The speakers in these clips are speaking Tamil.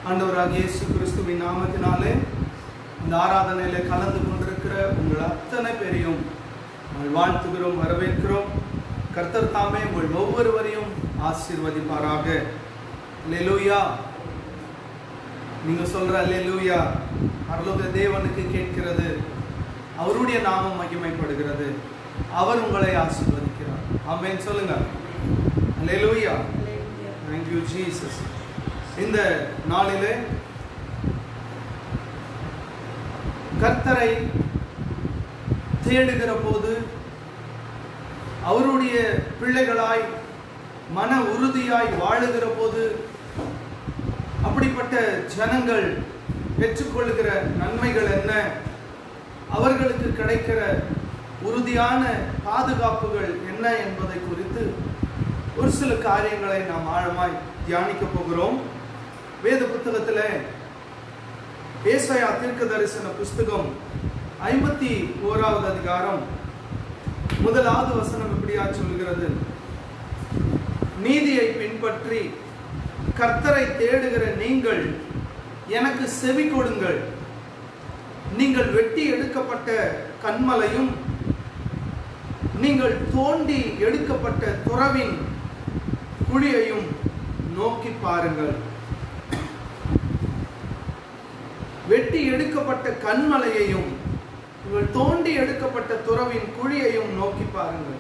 ஆண்டவராகிய இயேசு கிறிஸ்துவின் நாமத்தினாலே இந்த ஆராதனையில கலந்து கொண்டிருக்கிற உங்கள் அத்தனை பேரையும் நாங்கள் வாழ்த்துகிறோம் வரவேற்கிறோம் கர்த்தர் தாமே உங்கள் ஒவ்வொருவரையும் ஆசீர்வதிப்பாராக லெலூயா நீங்க சொல்ற லெலூயா பரலோக தேவனுக்கு கேட்கிறது அவருடைய நாமம் மகிமைப்படுகிறது அவர் உங்களை ஆசீர்வதிக்கிறார் ஆமென் சொல்லுங்க லெலூயா தேங்க்யூ ஜீசஸ் இந்த நாளிலே கர்த்தரை தேடுகிற போது அவருடைய பிள்ளைகளாய் மன உறுதியாய் வாழுகிற போது அப்படிப்பட்ட ஜனங்கள் பெற்றுக்கொள்கிற நன்மைகள் என்ன அவர்களுக்கு கிடைக்கிற உறுதியான பாதுகாப்புகள் என்ன என்பதை குறித்து ஒரு சில காரியங்களை நாம் ஆழமாய் தியானிக்க போகிறோம் வேத புத்தகத்தில் ஏசாயா தீர்க்க தரிசன புஸ்தகம் ஐம்பத்தி ஓராவது அதிகாரம் முதலாவது வசனம் இப்படியா சொல்கிறது நீதியை பின்பற்றி கர்த்தரை தேடுகிற நீங்கள் எனக்கு செவி கொடுங்கள் நீங்கள் வெட்டி எடுக்கப்பட்ட கண்மலையும் நீங்கள் தோண்டி எடுக்கப்பட்ட துறவின் குழியையும் நோக்கி பாருங்கள் வெட்டி எடுக்கப்பட்ட கண்மலையையும் உங்கள் தோண்டி எடுக்கப்பட்ட துறவின் குழியையும் நோக்கி பாருங்கள்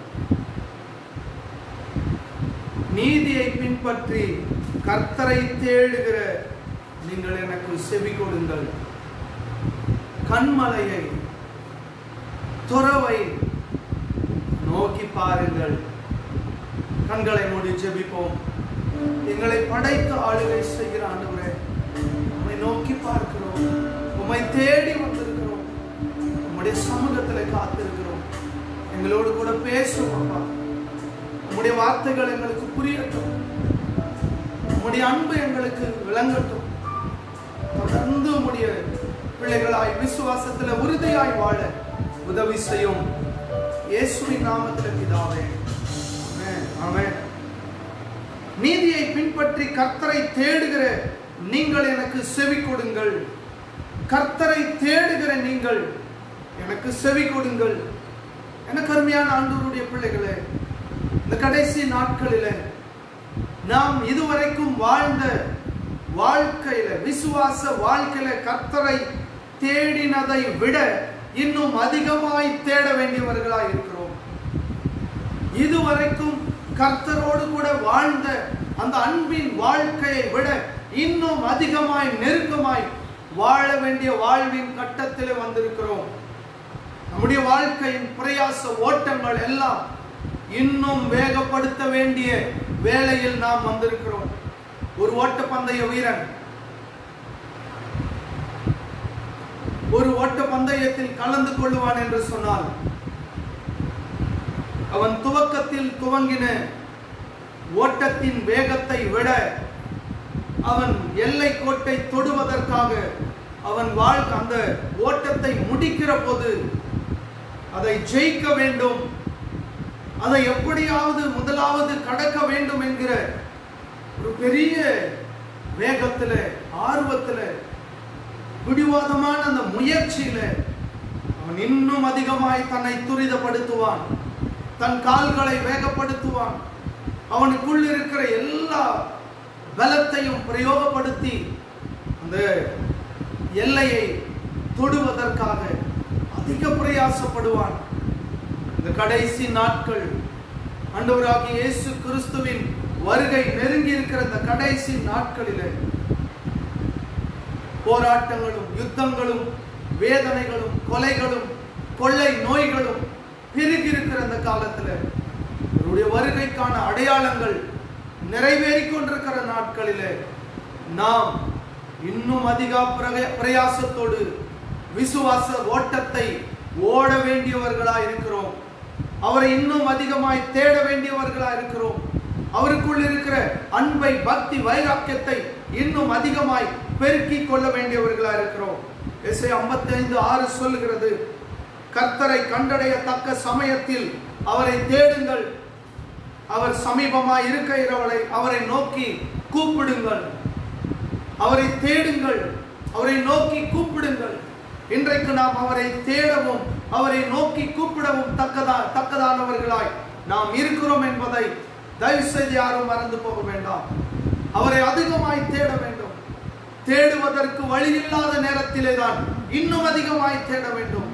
நீதியை பின்பற்றி கர்த்தரை தேடுகிற நீங்கள் எனக்கு செவி கொடுங்கள் கண்மலையை துறவை நோக்கி பாருங்கள் கண்களை மூடி ஜெபிப்போம் எங்களை படைத்து ஆளுகை செய்கிற ஆண்டவரே உம்மை நோக்கி பார்க்கிறோம் உம்மை தேடி வந்திருக்கிறோம் உம்முடைய சமூகத்தில் காத்திருக்கிறோம் எங்களோடு கூட பேசும் அப்பா உம்முடைய வார்த்தைகள் எங்களுக்கு புரியட்டும் உம்முடைய அன்பு எங்களுக்கு விளங்கட்டும் தொடர்ந்து உம்முடைய பிள்ளைகளாய் விசுவாசத்துல உறுதியாய் வாழ உதவி செய்யும் இயேசுவின் நாமத்தில் பிதாவே ஆமென், ஆமென். நீதியை பின்பற்றி கர்த்தரை தேடுகிற நீங்கள் எனக்கு செவி கொடுங்கள் கர்த்தரை தேடுகிற நீங்கள் எனக்கு செவி கொடுங்கள் எனக்கு அருமையான ஆண்டவருடைய பிள்ளைகளே இந்த கடைசி நாட்களில நாம் இதுவரைக்கும் வாழ்ந்த வாழ்க்கையில விசுவாச வாழ்க்கையில கர்த்தரை தேடினதை விட இன்னும் அதிகமாய் தேட வேண்டியவர்களாய் இருக்கிறோம் இதுவரைக்கும் கர்த்தரோடு கூட வாழ்ந்த அந்த அன்பின் வாழ்க்கையை விட இன்னும் அதிகமாய் நெருக்கமாய் வாழ வேண்டிய வாழ்வின் கட்டத்திலே வந்திருக்கிறோம் நம்முடைய வாழ்க்கையின் பிரயாச ஓட்டங்கள் எல்லாம் இன்னும் வேகப்படுத்த வேண்டிய வேளையில் நாம் வந்திருக்கிறோம் ஒரு ஓட்டப்பந்தய வீரன் ஒரு ஓட்ட பந்தயத்தில் கலந்து கொள்ளுவான் என்று சொன்னால் அவன் துவக்கத்தில் துவங்கின ஓட்டத்தின் வேகத்தை விட அவன் எல்லை கோட்டை தொடுவதற்காக அவன் வாழ் அந்த ஓட்டத்தை முடிக்கிற போது அதை ஜெயிக்க வேண்டும் அதை எப்படியாவது முதலாவது கடக்க வேண்டும் என்கிற ஒரு பெரிய வேகத்துல ஆர்வத்துல பிடிவாதமான அந்த முயற்சியில அவன் இன்னும் அதிகமாய் தன்னை துரிதப்படுத்துவான் தன் கால்களை வேகப்படுத்துவான் அவனுக்குள் இருக்கிற எல்லா பலத்தையும் பிரயோகப்படுத்தி அந்த எல்லையை தொடுவதற்காக அதிக பிரயாசப்படுவான் இந்த கடைசி நாட்கள் ஆண்டவராகிய இயேசு கிறிஸ்துவின் வருகை நெருங்கி இருக்கிற இந்த கடைசி நாட்களிலே போராட்டங்களும் யுத்தங்களும் வேதனைகளும் கொலைகளும் கொள்ளை நோய்களும் பெருகி இருக்கிற இந்த காலத்துல அவருடைய வருகைக்கான அடையாளங்கள் நிறைவேறிக் கொண்டிருக்கிற நாட்களிலே நாம் இன்னும் அதிக பிரக- பிரயாசத்தோடு விசுவாச ஓட்டத்தை ஓட வேண்டியவர்களா இருக்கிறோம் அவரை இன்னும் அதிகமாய் தேட வேண்டியவர்களா இருக்கிறோம் அவருக்குள் இருக்கிற அன்பை பக்தி வைராக்கியத்தை இன்னும் அதிகமாய் பெருக்கிக் கொள்ள வேண்டியவர்களா இருக்கிறோம் எஸ்ஐ ஐம்பத்தி ஐந்து ஆறு சொல்லுகிறது கர்த்தரை கண்டடையத்தக்க சமயத்தில் அவரை தேடுங்கள் அவர் சமீபமாய் இருக்கிறவளை அவரை நோக்கி கூப்பிடுங்கள் அவரை தேடுங்கள் அவரை நோக்கி கூப்பிடுங்கள் இன்றைக்கு நாம் அவரை தேடவும் அவரை நோக்கி கூப்பிடவும் தக்கதா தக்கதானவர்களாய் நாம் இருக்கிறோம் என்பதை தயவு செய்து யாரும் மறந்து போக வேண்டாம் அவரை அதிகமாய் தேட வேண்டும் தேடுவதற்கு வழி இல்லாத நேரத்திலே தான் இன்னும் அதிகமாய் தேட வேண்டும்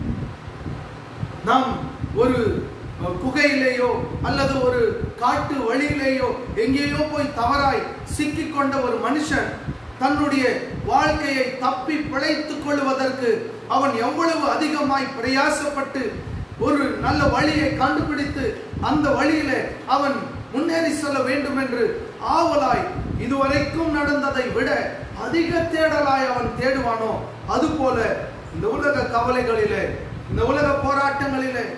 நாம் ஒரு அஹ், குகையிலேயோ அல்லது ஒரு காட்டு வழியிலேயோ எங்கேயோ போய் தவறாய் சிக்கிக்கொண்ட ஒரு மனுஷன் தன்னுடைய வாழ்க்கையை தப்பி பிழைத்துக் கொள்வதற்கு அவன் எவ்வளவு அதிகமாய் பிரயாசப்பட்டு ஒரு நல்ல வழியை கண்டுபிடித்து அந்த வழியிலே அவன் முன்னேறி செல்ல வேண்டும் என்று ஆவலாய் இதுவரைக்கும் நடந்ததை விட அதிக தேடலாய் அவன் தேடுவானோ அதுபோல இந்த உலக கவலைகளிலே இந்த உலக போராட்டங்களிலே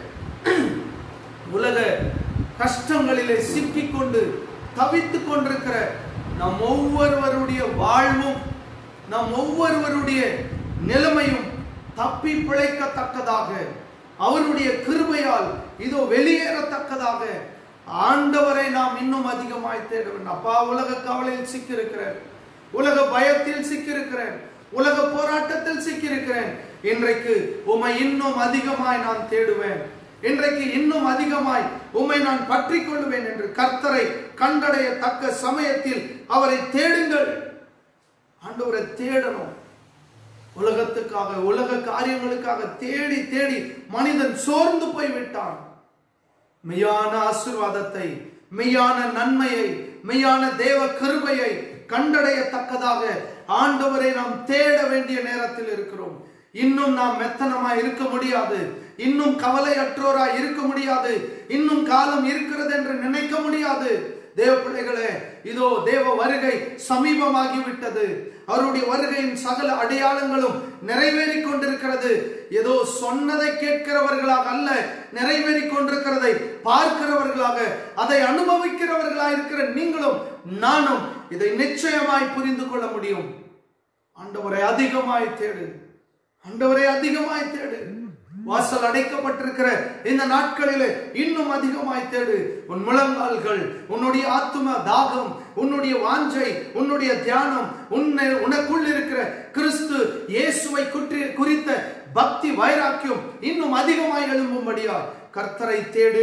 உலக கஷ்டங்களிலே சிக்கிக்கொண்டு தவித்துக் கொண்டிருக்கிற நம் ஒவ்வொருவருடைய வாழ்வும் நம் ஒவ்வொருவருடைய நிலைமையும் தப்பி பிழைக்கத்தக்கதாக அவருடைய கிருபையால் இதோ வெளியேறத்தக்கதாக ஆண்டவரை நாம் இன்னும் அதிகமாய் தேட வேண்டும் அப்பா உலக கவலையில் சிக்கியிருக்கிறேன் உலக பயத்தில் சிக்கியிருக்கிறேன் உலக போராட்டத்தில் சிக்கியிருக்கிறேன் இன்றைக்கு உம்மை இன்னும் அதிகமாய் நான் தேடுவேன் இன்றைக்கு இன்னும் அதிகமாய் உம்மை நான் பற்றிக் கொள்வேன் என்று கர்த்தரை கண்டடைய தக்க சமயத்தில் அவரை தேடுங்கள் ஆண்டவரை தேடணும் உலகத்துக்காக உலக காரியங்களுக்காக தேடி தேடி மனிதன் சோர்ந்து போய் விட்டான் மெய்யான ஆசீர்வாதத்தை மெய்யான நன்மையை மெய்யான தேவ கிருபையை கண்டடையத்தக்கதாக ஆண்டவரை நாம் தேட வேண்டிய நேரத்தில் இருக்கிறோம் இன்னும் நாம் மெத்தனமா இருக்க முடியாது இன்னும் கவலையற்றோரா இருக்க முடியாது இன்னும் காலம் இருக்கிறது என்று நினைக்க முடியாது தேவ பிள்ளைகளே இதோ தேவ வருகை சமீபமாகி விட்டது அவருடைய வருகையின் சகல அடையாளங்களும் நிறைவேறி கொண்டிருக்கிறது ஏதோ சொன்னதை கேட்கிறவர்களாக அல்ல நிறைவேறி கொண்டிருக்கிறதை பார்க்கிறவர்களாக அதை அனுபவிக்கிறவர்களாக இருக்கிற நீங்களும் நானும் இதை நிச்சயமாய் புரிந்து கொள்ள முடியும் ஆண்டவரை அதிகமாய் தேடு ஆண்டவரை அதிகமாய் தேடு வாசல் அடைக்கப்பட்டிருக்கிற இந்த நாட்களிலே இன்னும் அதிகமாய் தேடு உன் முழங்கால்கள் உன்னுடைய ஆத்தும தாகம் உன்னுடைய வாஞ்சை உன்னுடைய தியானம் உன்னை உனக்குள் இருக்கிற கிறிஸ்து இயேசுவை குற்றி குறித்த பக்தி வைராக்கியம் இன்னும் அதிகமாய் எழும்பும்படியா கர்த்தரை தேடு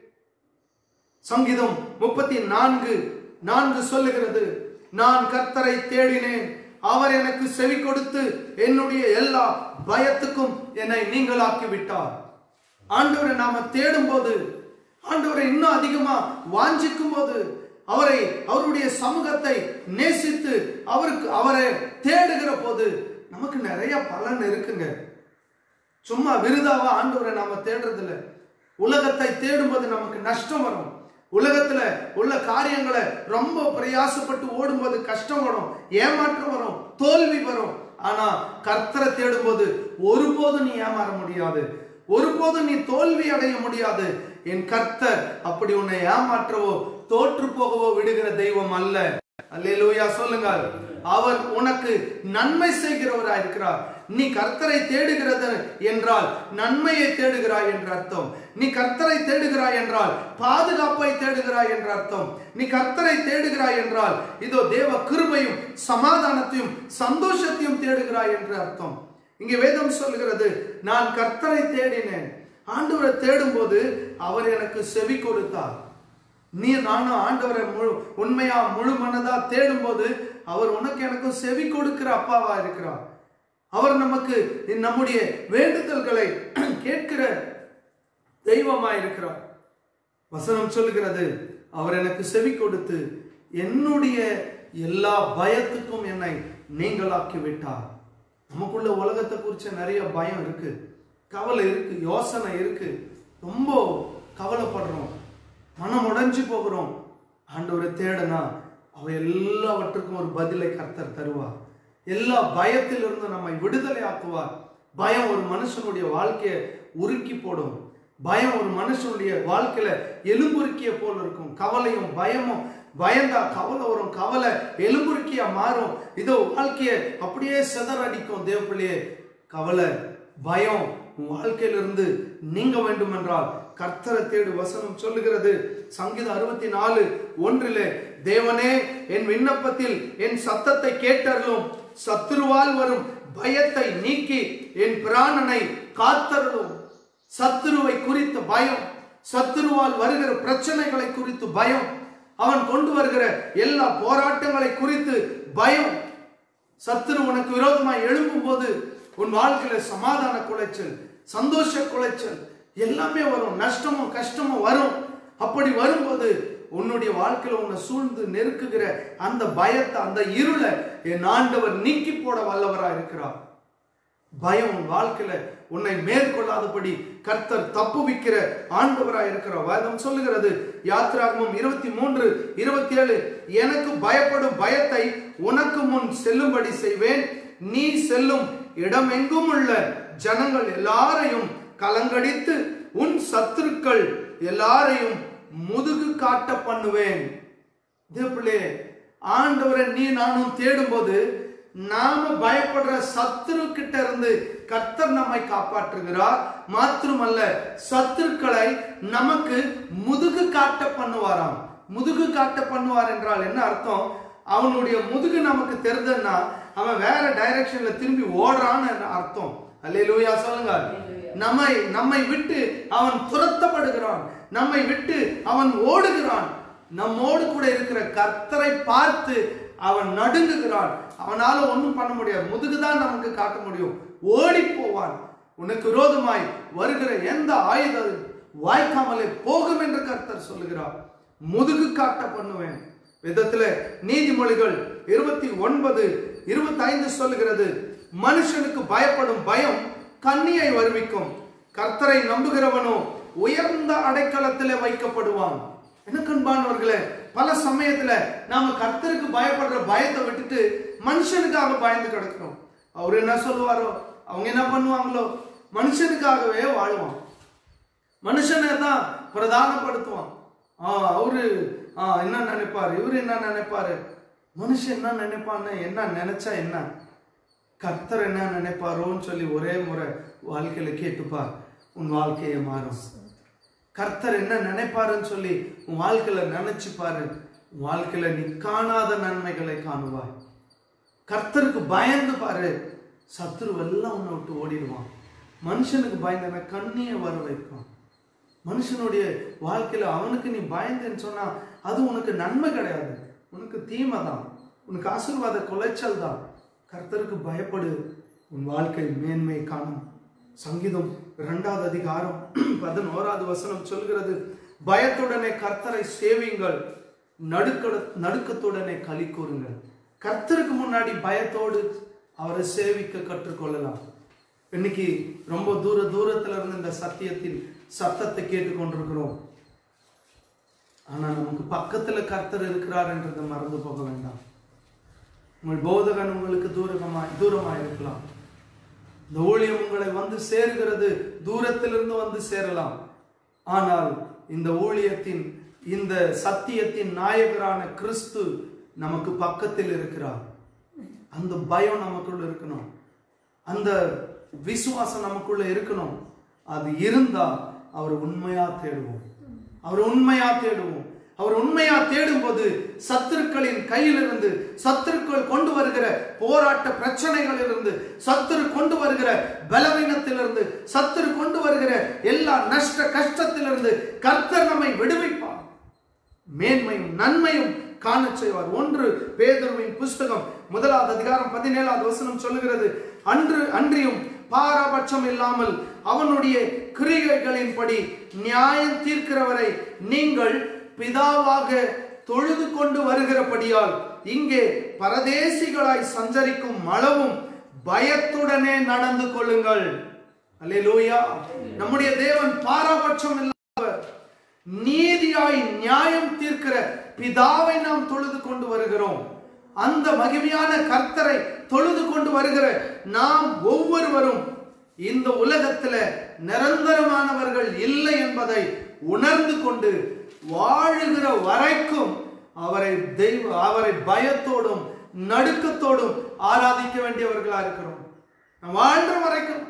சங்கீதம் முப்பத்தி நான்கு நான்கு சொல்லுகிறது நான் கர்த்தரை தேடினேன் அவர் எனக்கு செவி கொடுத்து என்னுடைய எல்லா பயத்துக்கும் என்னை நீங்களாக்கி விட்டார் ஆண்டவரை நாம தேடும் போது ஆண்டவரை இன்னும் அதிகமா வாஞ்சிக்கும் போது அவரை அவருடைய சமூகத்தை நேசித்து அவருக்கு அவரை தேடுகிற போது நமக்கு நிறைய பலன் இருக்குங்க சும்மா விருதாவா ஆண்டவரை நாம தேடுறது இல்ல உலகத்தை தேடும்போது நமக்கு நஷ்டம் வரும் உலகத்துல உள்ள காரியங்களை ரொம்ப பிரயாசப்பட்டு ஓடும்போது கஷ்டம் வரும் ஏமாற்றம் வரும் தோல்வி வரும் ஆனா கர்த்தரை தேடும்போது ஒருபோதும் நீ ஏமாற முடியாது ஒருபோதும் நீ தோல்வி அடைய முடியாது என் கர்த்தர் அப்படி உன்னை ஏமாற்றவோ தோற்று போகவோ விடுகிற தெய்வம் அல்ல அல்லேலூயா சொல்லுங்க அவர் உனக்கு நன்மை செய்கிறவரா இருக்கிறார் நீ கர்த்தரை தேடுகிறது என்றால் நன்மையை தேடுகிறாய் என்ற அர்த்தம் நீ கர்த்தரை தேடுகிறாய் என்றால் பாதுகாப்பை தேடுகிறாய் என்ற அர்த்தம் நீ கர்த்தரை தேடுகிறாய் என்றால் இதோ தேவ கிருபையும் சமாதானத்தையும் சந்தோஷத்தையும் தேடுகிறாய் என்று அர்த்தம் இங்கே வேதம் சொல்கிறது நான் கர்த்தரை தேடினேன் ஆண்டவரை தேடும்போது அவர் எனக்கு செவி கொடுத்தார் நீ நானும் ஆண்டவரை முழு உண்மையா முழு மனதா தேடும்போது அவர் உனக்கு எனக்கும் செவி கொடுக்கிற அப்பாவா இருக்கிறார் அவர் நமக்கு நம்முடைய வேண்டுதல்களை கேட்கிற தெய்வமா இருக்கிறார் வசனம் சொல்லுகிறது அவர் எனக்கு செவி கொடுத்து என்னுடைய எல்லா பயத்துக்கும் என்னை நீங்களாக்கி விட்டார் நமக்குள்ள உலகத்தை குறிச்ச நிறைய பயம் இருக்கு கவலை இருக்கு யோசனை இருக்கு ரொம்ப கவலைப்படுறோம் மனம் உடைஞ்சு போகிறோம் ஆண்டவரை தேடனா அவ எல்லாவற்றுக்கும் ஒரு பதிலை கர்த்தர் தருவார் எல்லா பயத்திலிருந்து நம்மை விடுதலை ஆக்குவார் பயம் ஒரு மனுஷனுடைய வாழ்க்கையை உருக்கி போடும் பயம் ஒரு மனுஷனுடைய வாழ்க்கையில எலும்புருக்கிய போல இருக்கும் கவலையும் பயமும் பயந்தா கவலை வரும் கவலை எலும்புருக்கியா மாறும் இதோ வாழ்க்கைய அப்படியே சிதறடிக்கும் தேவப்பிள்ளையே கவலை பயம் உன் வாழ்க்கையிலிருந்து நீங்க வேண்டும் என்றால் கர்த்தரை தேடு வசனம் சொல்லுகிறது சங்கீதம் அறுபத்தி நாலு ஒன்றிலே தேவனே என் விண்ணப்பத்தில் என் சத்தத்தை கேட்டருளும் சத்துருவால் வரும் பயத்தை நீக்கி என் பிராணனை காத்தருளும் சத்துருவை குறித்த பயம் சத்துருவால் வருகிற பிரச்சனைகளை குறித்து பயம் அவன் கொண்டு வருகிற எல்லா போராட்டங்களை குறித்து பயம் சத்துரு உனக்கு விரோதமாய் எழும்பும் போது உன் வாழ்க்கையில சமாதான குலைச்சல் சந்தோஷ குலைச்சல் எல்லாமே வரும் நஷ்டமும் கஷ்டமும் வரும் அப்படி வரும்போது உன்னுடைய வாழ்க்கையில உன்னை சூழ்ந்து நெருக்குகிற அந்த பயத்தை அந்த இருளை என் ஆண்டவர் நீக்கி போட வல்லவரா இருக்கிறார் பயம் உன் வாழ்க்கையில உன்னை மேற்கொள்ளாதபடி கர்த்தர் தப்புவிக்கிற ஆண்டவராய் இருக்கிற வேதம் சொல்லுகிறது யாத்ராகமம் இருபத்தி மூன்று இருபத்தி ஏழு எனக்கு பயப்படும் பயத்தை உனக்கு முன் செல்லும்படி செய்வேன் நீ செல்லும் இடமெங்கும் உள்ள ஜனங்கள் எல்லாரையும் கலங்கடித்து உன் சத்துருக்கள் எல்லாரையும் முதுகு காட்ட பண்ணுவேன் தேவப்பிள்ளே ஆண்டவரை நீ நானும் தேடும்போது நாம பயப்படுற சத்துரு கிட்ட இருந்து கர்த்தர் நம்மை காப்பாற்றுகிறார் மாத்திரமல்ல சத்துருக்களை நமக்கு முதுகு காட்ட பண்ணுவாராம் முதுகு காட்ட பண்ணுவார் என்றால் என்ன அர்த்தம் அவனுடைய முதுகு நமக்கு தெரிஞ்சதுன்னா அவன் வேற டைரக்ஷன்ல திரும்பி ஓடுறான்னு அர்த்தம் அல்லேலூயா சொல்லுங்க நம்மை நம்மை விட்டு அவன் துரத்தப்படுகிறான் நம்மை விட்டு அவன் ஓடுகிறான் நம்மோடு கூட இருக்கிற கர்த்தரை பார்த்து அவன் நடுங்குகிறான் அவனால ஒண்ணும் பண்ண முடியாது முதுகுதான் நமக்கு காட்ட முடியும் ஓடி போவான் உனக்கு விரோதமாய் வருகிற எந்த ஆயுதம் வாய்க்காமலே போகும் என்று கர்த்தர் சொல்லுகிறார் முதுகு காட்ட பண்ணுவேன் விதத்துல நீதிமொழிகள் இருபத்தி ஒன்பது இருபத்தி ஐந்து சொல்லுகிறது மனுஷனுக்கு பயப்படும் பயம் கண்ணியை வருவிக்கும் கர்த்தரை நம்புகிறவனோ உயர்ந்த அடைக்கலத்திலே வைக்கப்படுவான் என்ன கண்பானவர்களே பல சமயத்துல நாம கர்த்தருக்கு பயப்படுற பயத்தை விட்டுட்டு மனுஷனுக்காக பயந்து கிடக்கிறோம் அவர் என்ன சொல்லுவாரோ அவங்க என்ன பண்ணுவாங்களோ மனுஷனுக்காகவே வாழ்வான் மனுஷனை தான் பிரதானப்படுத்துவான் ஆ அவரு ஆ என்ன நினைப்பாரு இவரு என்ன நினைப்பாரு மனுஷன் என்ன நினைப்பான்னு என்ன நினைச்சா என்ன கர்த்தர் என்ன நினைப்பாரோன்னு சொல்லி ஒரே முறை வாழ்க்கையில கேட்டுப்பார் உன் வாழ்க்கையை மாறும் கர்த்தர் என்ன நினைப்பாருன்னு சொல்லி உன் வாழ்க்கையில நினைச்சு பாரு உன் வாழ்க்கையில நீ காணாத நன்மைகளை காணுவாய் கர்த்தருக்கு பயந்து பாரு சத்துரு எல்லாம் உன்னை விட்டு ஓடிடுவான் மனுஷனுக்கு பயந்தன கண்ணியை வர வைக்கும் மனுஷனுடைய வாழ்க்கையில அவனுக்கு நீ பயந்தேன்னு சொன்னா அது உனக்கு நன்மை கிடையாது உனக்கு தீமை தான் உனக்கு ஆசீர்வாத குலைச்சல் தான் கர்த்தருக்கு பயப்படு உன் வாழ்க்கை மேன்மை காணும் சங்கீதம் இரண்டாவது அதிகாரம் பதினோராவது வசனம் சொல்கிறது பயத்துடனே கர்த்தரை சேவியுங்கள் நடுக்க நடுக்கத்துடனே களி கூறுங்கள் கர்த்தருக்கு முன்னாடி பயத்தோடு அவரை சேவிக்க கற்றுக்கொள்ளலாம் இன்னைக்கு ரொம்ப தூர தூரத்துல இருந்து இந்த சத்தியத்தின் சத்தத்தை கேட்டுக்கொண்டிருக்கிறோம் ஆனா நமக்கு பக்கத்துல கர்த்தர் இருக்கிறார் என்றதை மறந்து போக வேண்டாம் உங்கள் போதகன் உங்களுக்கு தூரமாய் தூரமாய் இருக்கலாம் இந்த ஊழியம் உங்களை வந்து சேருகிறது தூரத்திலிருந்து வந்து சேரலாம் ஆனால் இந்த ஊழியத்தின் இந்த சத்தியத்தின் நாயகரான கிறிஸ்து நமக்கு பக்கத்தில் இருக்கிறார் அந்த பயம் நமக்குள்ள இருக்கணும் அந்த விசுவாசம் நமக்குள்ள இருக்கணும் அது இருந்தா அவர் உண்மையா தேடுவோம் அவர் உண்மையா தேடுவோம் அவர் உண்மையா தேடும்போது சத்துருக்களின் கையிலிருந்து சத்துருக்கள் கொண்டு வருகிற போராட்ட பிரச்சனைகளிலிருந்து சத்துரு கொண்டு வருகிற பலவீனத்திலிருந்து சத்துரு கொண்டு வருகிற எல்லா நஷ்ட கஷ்டத்திலிருந்து கர்த்தர் நம்மை விடுவிப்பார் மேன்மையும் நன்மையும் காண செய்வார் ஒன்று பேதுருவின் புஸ்தகம் முதலாவது அதிகாரம் பதினேழாவது வசனம் சொல்லுகிறது அன்று அன்றியும் பாரபட்சம் இல்லாமல் அவனுடைய கிரிகைகளின்படி நியாயம் தீர்க்கிறவரை நீங்கள் பிதாவாக தொழுது கொண்டு வருகிறபடியால் இங்கே பரதேசிகளாய் சஞ்சரிக்கும் அளவும் பயத்துடனே நடந்து கொள்ளுங்கள் அல்லேலூயா நம்முடைய தேவன் பாரபட்சம் இல்லாதவர் நீதியாய் நியாயம் தீர்க்கிற பிதாவை நாம் தொழுது கொண்டு வருகிறோம் அந்த மகிமையான கர்த்தரை தொழுது கொண்டு வருகிற நாம் ஒவ்வொருவரும் இந்த உலகத்துல நிரந்தரமானவர்கள் இல்லை என்பதை உணர்ந்து கொண்டு வாழுகிற வரைக்கும் அவரை தெய்வ அவரை பயத்தோடும் நடுக்கத்தோடும் ஆராதிக்க வேண்டியவர்களா இருக்கிறோம் நாம் வாழ்ற வரைக்கும்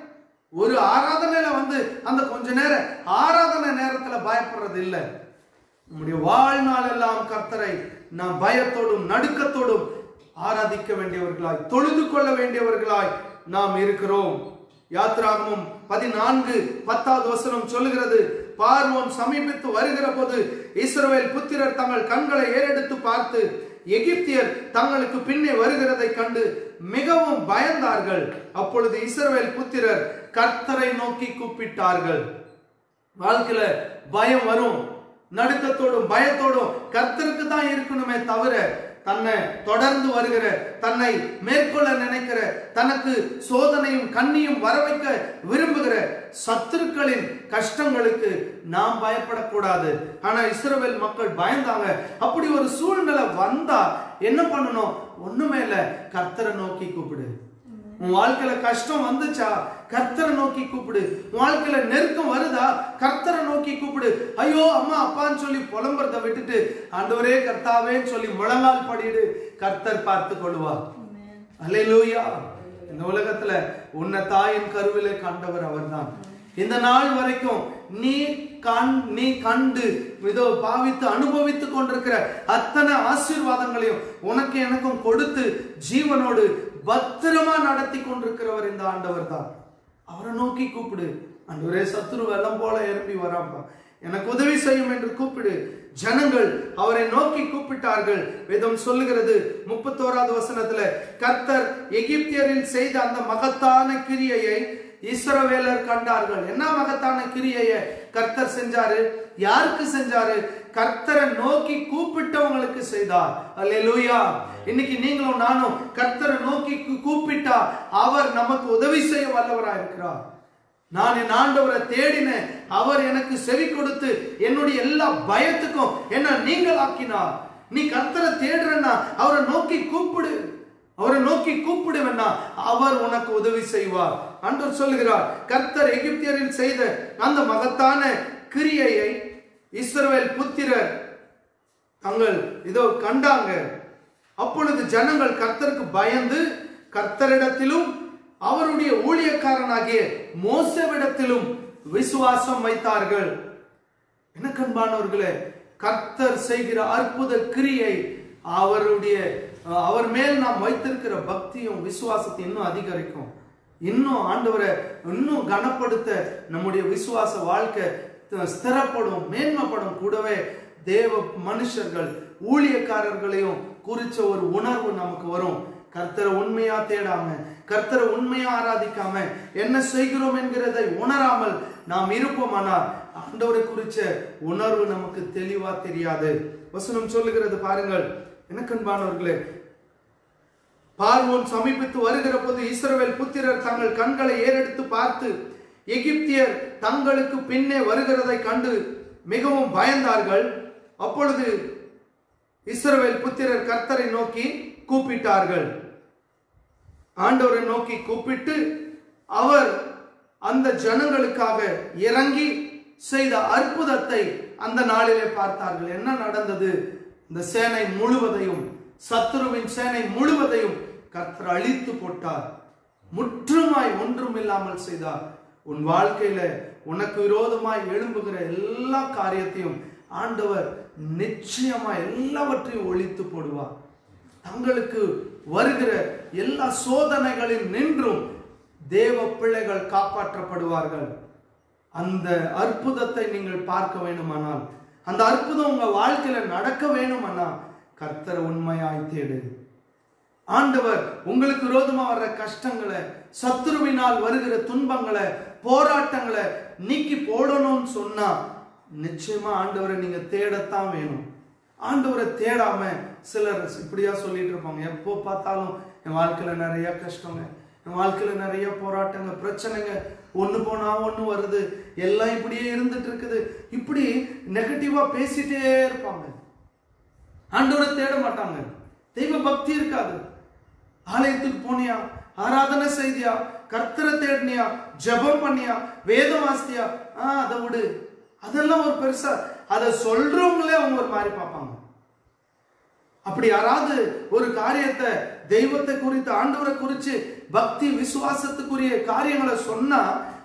ஒரு ஆராதனையில வந்து அந்த கொஞ்ச நேரம் ஆராதனை நேரத்துல பயப்படுறது இல்லை நம்முடைய வாழ்நாள் எல்லாம் கர்த்தரை நாம் பயத்தோடும் நடுக்கத்தோடும் ஆராதிக்க வேண்டியவர்களாய் தொழுது கொள்ள வேண்டியவர்களாய் நாம் இருக்கிறோம் யாத்ராகமும் பதினான்கு பத்தாவது வசனம் சொல்லுகிறது பார்வோன் சமீபித்து வருகிற போது இஸ்ரவேல் புத்திரர் தங்கள் கண்களை ஏறெடுத்து பார்த்து எகிப்தியர் தங்களுக்கு பின்னே வருகிறதை கண்டு மிகவும் பயந்தார்கள் அப்பொழுது இஸ்ரவேல் புத்திரர் கர்த்தரை நோக்கி கூப்பிட்டார்கள் வாழ்க்கையில பயம் வரும் நடுக்கத்தோடும் பயத்தோடும் கர்த்தருக்கு தான் இருக்கணுமே தவிர தன்னை தொடர்ந்து வருகிற தன்னை மேற்கொள்ள நினைக்கிற தனக்கு சோதனையும் கண்ணியும் வர வைக்க விரும்புகிற சத்துருக்களின் கஷ்டங்களுக்கு நாம் பயப்படக்கூடாது ஆனா இஸ்ரவேல் மக்கள் பயந்தாங்க அப்படி ஒரு சூழ்நிலை வந்தா என்ன பண்ணணும் ஒண்ணுமே இல்ல கர்த்தரை நோக்கி கூப்பிடு உன் வாழ்க்கையில கஷ்டம் வந்துச்சா கர்த்தரை நோக்கி கூப்பிடு உன் வாழ்க்கையில நெருக்கம் வருதா கர்த்தரை நோக்கி கூப்பிடு ஐயோ அம்மா அப்பான்னு சொல்லி புலம்புறத விட்டுட்டு ஆண்டவரே கர்த்தாவேன்னு சொல்லி முழங்கால் படிடு கர்த்தர் பார்த்து கொள்வார் அல்லேலூயா இந்த உலகத்துல உன்னை தாயின் கருவிலே கண்டவர் அவர்தான் இந்த நாள் வரைக்கும் நீ கண் நீ கண்டு இதோ பாவித்து அனுபவித்து கொண்டிருக்கிற அத்தனை ஆசீர்வாதங்களையும் உனக்கு எனக்கும் கொடுத்து ஜீவனோடு பத்திரமா நடத்தி கொண்டிருக்கிறவர் இந்த ஆண்டவர் தான் அவரை நோக்கி கூப்பிடு ஆண்டவரே சத்துரு வெள்ளம் போல எழுப்பி வராப்பா எனக்கு உதவி செய்யும் என்று கூப்பிடு ஜனங்கள் அவரை நோக்கி கூப்பிட்டார்கள் வேதம் சொல்லுகிறது முப்பத்தோராவது வசனத்துல கர்த்தர் எகிப்தியரில் செய்த அந்த மகத்தான கிரியையை இஸ்ரவேலர் கண்டார்கள் என்ன மகத்தான கிரியையை கர்த்தர் செஞ்சாரு யாருக்கு செஞ்சாரு கர்த்தரை நோக்கி கூப்பிட்டவங்களுக்கு செய்தார் அல்லேலூயா இன்னைக்கு நீங்களும் நானும் கர்த்தரை நோக்கி கூ- கூப்பிட்டா அவர் நமக்கு உதவி செய்ய வல்லவரா இருக்கிறார் நான் என் ஆண்டவரை தேடினேன் அவர் எனக்கு செவி கொடுத்து என்னுடைய எல்லா பயத்துக்கும் என்ன நீங்களாக்கினார் நீ கர்த்தரை தேடுறன்னா அவரை நோக்கி கூப்பிடு அவரை நோக்கி கூப்பிடுவேன்னா அவர் உனக்கு உதவி செய்வார் அன்று சொல்லுகிறார் கர்த்தர் எகிப்தியரில் செய்த அந்த மகத்தான கிரியையை இஸ்ரவேல் புத்திரர் தங்கள் இதோ கண்டாங்க அப்பொழுது ஜனங்கள் கர்த்தருக்கு பயந்து கர்த்தரிடத்திலும் அவருடைய ஊழியக்காரனாகிய மோசவிடத்திலும் விசுவாசம் வைத்தார்கள் என்ன கண்பானவர்களே கர்த்தர் செய்கிற அற்புத கிரியை அவருடைய அஹ், அவர் மேல் நாம் வைத்திருக்கிற பக்தியும் விசுவாசத்தை இன்னும் அதிகரிக்கும் இன்னும் ஆண்டவரை இன்னும் கனப்படுத்த நம்முடைய விசுவாச வாழ்க்கை த- ஸ்திரப்படும் மேன்மைப்படும் கூடவே தேவ மனுஷர்கள் ஊழியக்காரர்களையும் குறிச்ச ஒரு உணர்வு நமக்கு வரும் கர்த்தரை உண்மையா தேடாம கர்த்தரை உண்மையா ஆராதிக்காம என்ன செய்கிறோம் என்கிறதை உணராமல் நாம் இருப்போமானால் ஆண்டவரை குறிச்ச உணர்வு நமக்கு தெளிவா தெரியாது வசனம் சொல்லுகிறது பாருங்கள் எனக்கன்பானவர்களே பார்வோன் சமீபித்து வருகிற போது இஸ்ரவேல் புத்திரர் தங்கள் கண்களை ஏறெடுத்து பார்த்து எகிப்தியர் தங்களுக்கு பின்னே வருகிறதை கண்டு மிகவும் பயந்தார்கள் அப்பொழுது இஸ்ரவேல் புத்திரர் கர்த்தரை நோக்கி கூப்பிட்டார்கள் ஆண்டவரை நோக்கி கூப்பிட்டு அவர் அந்த ஜனங்களுக்காக இறங்கி செய்த அற்புதத்தை அந்த நாளிலே பார்த்தார்கள் என்ன நடந்தது இந்த சேனை முழுவதையும் சத்துருவின் சேனை முழுவதையும் கர்த்தர் அழித்து போட்டார் முற்றுமாய் ஒன்றும் இல்லாமல் செய்தார் உன் வாழ்க்கையில உனக்கு விரோதமாய் எழும்புகிற எல்லா காரியத்தையும் ஆண்டவர் நிச்சயமா எல்லாவற்றையும் ஒழித்து போடுவார் தங்களுக்கு வருகிற எல்லா சோதனைகளில் நின்றும் தேவ பிள்ளைகள் காப்பாற்றப்படுவார்கள் அந்த அற்புதத்தை நீங்கள் பார்க்க வேண்டுமானால் அந்த அற்புதம் உங்க வாழ்க்கையில நடக்க வேணுமானால் கர்த்தரை உண்மையாய் தேடு ஆண்டவர் உங்களுக்கு விரோதமா வர்ற கஷ்டங்களை சத்துருவினால் வருகிற துன்பங்களை போராட்டங்களை நீக்கி போடணும்னு சொன்னா நிச்சயமா ஆண்டவரை நீங்க தேடத்தான் வேணும் ஆண்டவரை தேடாம சிலர் இப்படியா சொல்லிட்டு இருப்பாங்க எப்போ பார்த்தாலும் என் வாழ்க்கையில நிறைய கஷ்டங்க என் வாழ்க்கையில நிறைய போராட்டங்க பிரச்சனைங்க ஒண்ணு போனா ஒண்ணு வருது எல்லாம் இப்படியே இருந்துட்டு இருக்குது இப்படி நெகட்டிவா பேசிட்டே இருப்பாங்க ஆண்டவரை தேட மாட்டாங்க தெய்வ பக்தி இருக்காது ஆலயத்துக்கு போனியா ஆராதனை செய்தியா கர்த்தரை தேடினியா ஜெபம் பண்ணியா வேதம் வாசித்தியா ஆ அதை விடு அதெல்லாம் ஒரு பெருசா அதை சொல்றவங்களே அவங்க ஒரு மாதிரி பார்ப்பாங்க அப்படி யாராவது ஒரு காரியத்தை தெய்வத்தை குறித்து ஆண்டவரை குறித்து பக்தி விசுவாசத்துக்குரிய காரியங்களை சொன்னா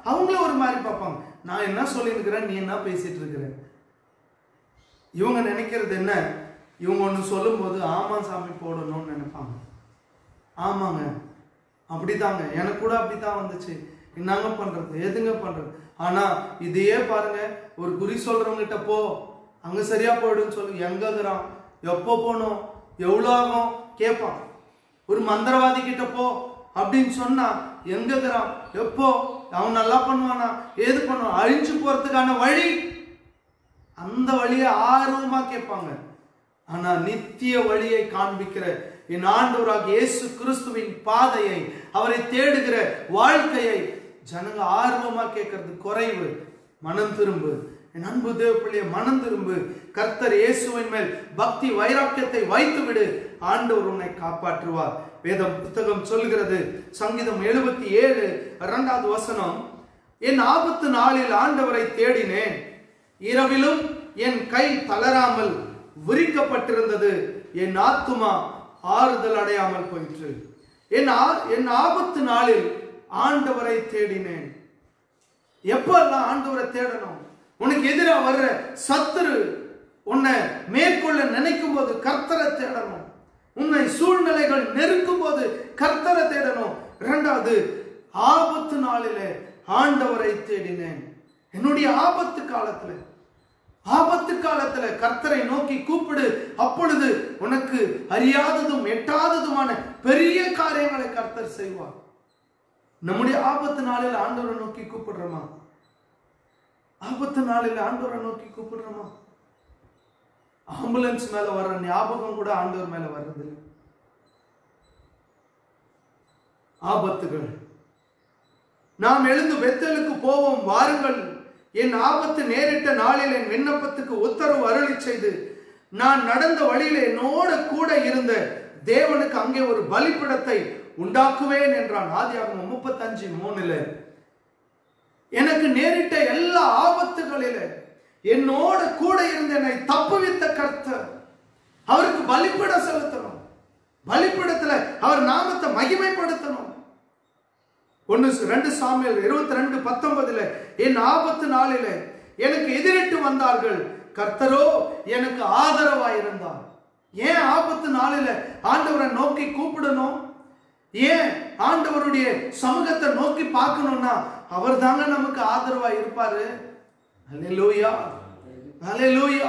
அவங்களும் ஒரு மாதிரி பார்ப்பாங்க நான் என்ன சொல்லியிருக்கிறேன் நீ என்ன பேசிட்டு இருக்கிற இவங்க நினைக்கிறது என்ன இவங்க ஒன்று சொல்லும்போது ஆமா சாமி போடணும்னு நினைப்பாங்க ஆமாங்க அப்படிதாங்க எனக்கு கூட அப்படித்தான் வந்துச்சு என்னங்க பண்றது எதுங்க பண்றது ஆனா இதையே பாருங்க ஒரு குறி சொல்றவங்க கிட்ட போ அங்க சரியா போயிடுன்னு சொல்லு எங்க இருக்கிறான் எப்போ போகணும் எவ்வளோ ஆகும் கேட்பான் ஒரு மந்திரவாதி கிட்ட போ அப்படின்னு சொன்னா எங்க இருக்கிறான் எப்போ அவன் நல்லா பண்ணுவானா ஏது பண்ணுவான் அழிஞ்சு போறதுக்கான வழி அந்த வழியை ஆர்வமா கேட்பாங்க ஆனா நித்திய வழியை காண்பிக்கிற என் ஆண்டவராக இயேசு கிறிஸ்துவின் பாதையை அவரை தேடுகிற வாழ்க்கையை ஜனங்க ஆர்வமா கேட்கறது குறைவு மனம் திரும்பு என் அன்பு தேவ பிள்ளைய மனம் திரும்பு கர்த்தர் இயேசுவின் மேல் பக்தி வைராக்கியத்தை வைத்து விடு ஆண்டவர் உன்னை காப்பாற்றுவார் வேதம் புத்தகம் சொல்கிறது சங்கீதம் எழுபத்தி ஏழு இரண்டாவது வசனம் என் ஆபத்து நாளில் ஆண்டவரை தேடினேன் இரவிலும் என் கை தளராமல் விரிக்கப்பட்டிருந்தது என் ஆத்துமா ஆறுதல் அடையாமல் போயிற்று என் ஆ- என் ஆபத்து நாளில் ஆண்டவரை தேடினேன் எப்பெல்லாம் ஆண்டவரை தேடணும் உனக்கு எதிராக வர்ற சத்துரு உன்னை மேற்கொள்ள நினைக்கும் போது கர்த்தரை தேடணும் உன்னை சூழ்நிலைகள் நெருக்கும் போது கர்த்தரை தேடணும் இரண்டாவது ஆபத்து நாளிலே ஆண்டவரை தேடினேன் என்னுடைய ஆபத்து காலத்துல ஆபத்து காலத்துல கர்த்தரை நோக்கி கூப்பிடு அப்பொழுது உனக்கு அறியாததும் எட்டாததுமான பெரிய காரியங்களை கர்த்தர் செய்வார் நம்முடைய ஆபத்து நாளில் ஆண்டவரை நோக்கி கூப்பிடுறோமா ஆபத்து நாளில் ஆண்டவரை நோக்கி கூப்பிடுறோமா ஆம்புலன்ஸ் மேல வர்ற ஞாபகம் கூட ஆண்டவர் மேல வர்றதில்லை ஆபத்துகள் நாம் எழுந்து பெத்தலுக்கு போவோம் வாருங்கள் என் ஆபத்து நேரிட்ட நாளில் என் விண்ணப்பத்துக்கு உத்தரவு அருளி செய்து நான் நடந்த வழியில் என்னோட கூட இருந்த தேவனுக்கு அங்கே ஒரு பலிப்பிடத்தை உண்டாக்குவேன் என்றான் ஆதியாகமம் முப்பத்தஞ்சு மூணுல எனக்கு நேரிட்ட எல்லா ஆபத்துகளில என்னோட கூட இருந்த என்னை தப்புவித்த கர்த்தர் அவருக்கு பலிப்பிடம் செலுத்தணும் பலிப்பிடத்துல அவர் நாமத்தை மகிமைப்படுத்தணும் ஒன்னு ரெண்டு சாமியல் இருபத்தி ரெண்டு பத்தொன்பதுல என் ஆபத்து நாளில எனக்கு எதிரிட்டு வந்தார்கள் கர்த்தரோ எனக்கு ஆதரவாய் இருந்தார் ஏன் ஆபத்து நாளில ஆண்டவரை நோக்கி கூப்பிடணும் ஏன் ஆண்டவருடைய சமூகத்தை நோக்கி பார்க்கணும்னா அவர் தாங்க நமக்கு ஆதரவா இருப்பாரு ஹalleluya ஹalleluya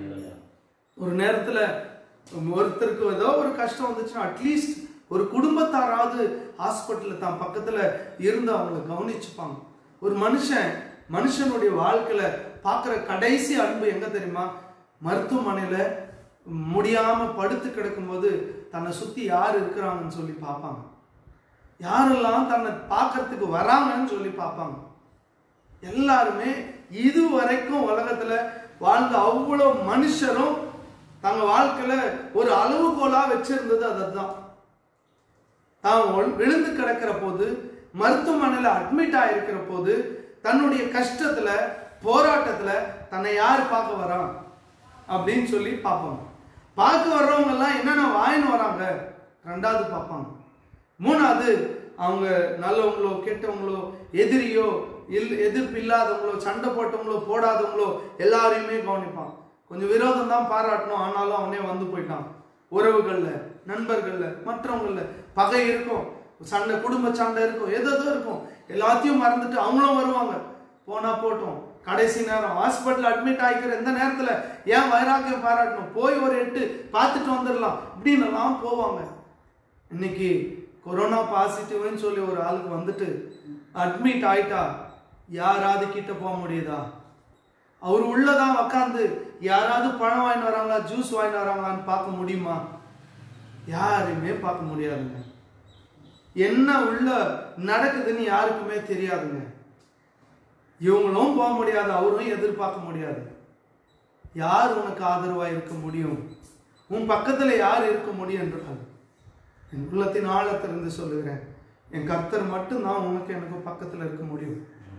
ஒரு நேரத்துல ஒருத்தருக்கு ஏதோ ஒரு கஷ்டம் வந்துச்சுன்னா அட்லீஸ்ட் ஒரு குடும்பத்தாராவது ஹாஸ்பிட்டல்ல தான் பக்கத்துல இருந்து அவங்கள கவனிச்சுப்பாங்க ஒரு மனுஷன் மனுஷனுடைய வாழ்க்கையில பார்க்குற கடைசி அன்பு எங்க தெரியுமா மருத்துவமனையில முடியாம படுத்து கிடக்கும்போது தன்னை சுத்தி யார் இருக்கிறாங்கன்னு சொல்லி பார்ப்பாங்க யாரெல்லாம் தன்னை பார்க்கறதுக்கு வராங்கன்னு சொல்லி பார்ப்பாங்க எல்லாருமே இது வரைக்கும் உலகத்துல வாழ்ந்த அவ்வளோ மனுஷரும் தங்க வாழ்க்கையில ஒரு அளவுகோலா வச்சிருந்தது அதுதான் தான் ஒழு- விழுந்து கிடக்கிற போது மருத்துவமனையில அட்மிட் ஆயிருக்கிற போது தன்னுடைய கஷ்டத்துல போராட்டத்துல தன்னை யார் பார்க்க வரான் அப்படின்னு சொல்லி பார்ப்பாங்க பார்க்க வர்றவங்க எல்லாம் என்னென்ன வாங்கின்னு வராங்க ரெண்டாவது பார்ப்பாங்க மூணாவது அவங்க நல்லவங்களோ கெட்டவங்களோ எதிரியோ இல் எதிர்ப்பு இல்லாதவங்களோ சண்டை போட்டவங்களோ போடாதவங்களோ எல்லாரையுமே கவனிப்பான் கொஞ்சம் விரோதம் தான் பாராட்டணும் ஆனாலும் அவனே வந்து போயிட்டான் உறவுகள்ல நண்பர்கள்ல மற்றவங்கள்ல பகை இருக்கும் சண்டை குடும்ப சண்டை இருக்கும் எதோ இருக்கும் எல்லாத்தையும் மறந்துட்டு அவங்களும் வருவாங்க போனா போட்டோம் கடைசி நேரம் ஹாஸ்பிட்டல் அட்மிட் ஆகிக்கிற இந்த நேரத்துல ஏன் வைராக்கியம் பாராட்டணும் போய் ஒரு எட்டு பார்த்துட்டு வந்துடலாம் இப்படின்னு எல்லாம் போவாங்க இன்னைக்கு கொரோனா பாசிட்டிவ்னு சொல்லி ஒரு ஆளுக்கு வந்துட்டு அட்மிட் ஆயிட்டா யாராவது கிட்ட போக முடியுதா அவர் உள்ளதான் உக்காந்து யாராவது பழம் வாங்கிட்டு வராங்களா ஜூஸ் வாங்கிட்டு வராங்களான்னு பார்க்க முடியுமா யாருமே பார்க்க முடியாதுங்க என்ன உள்ள நடக்குதுன்னு யாருக்குமே தெரியாதுங்க இவங்களும் போக முடியாது அவரும் எதிர்பார்க்க முடியாது யார் உனக்கு ஆதரவா இருக்க முடியும் உன் பக்கத்துல யார் இருக்க முடியும் என்றால் என் உள்ளத்தின் ஆழத்திலிருந்து சொல்லுகிறேன் என் கர்த்தர் மட்டும்தான் உனக்கு எனக்கு பக்கத்துல இருக்க முடியும்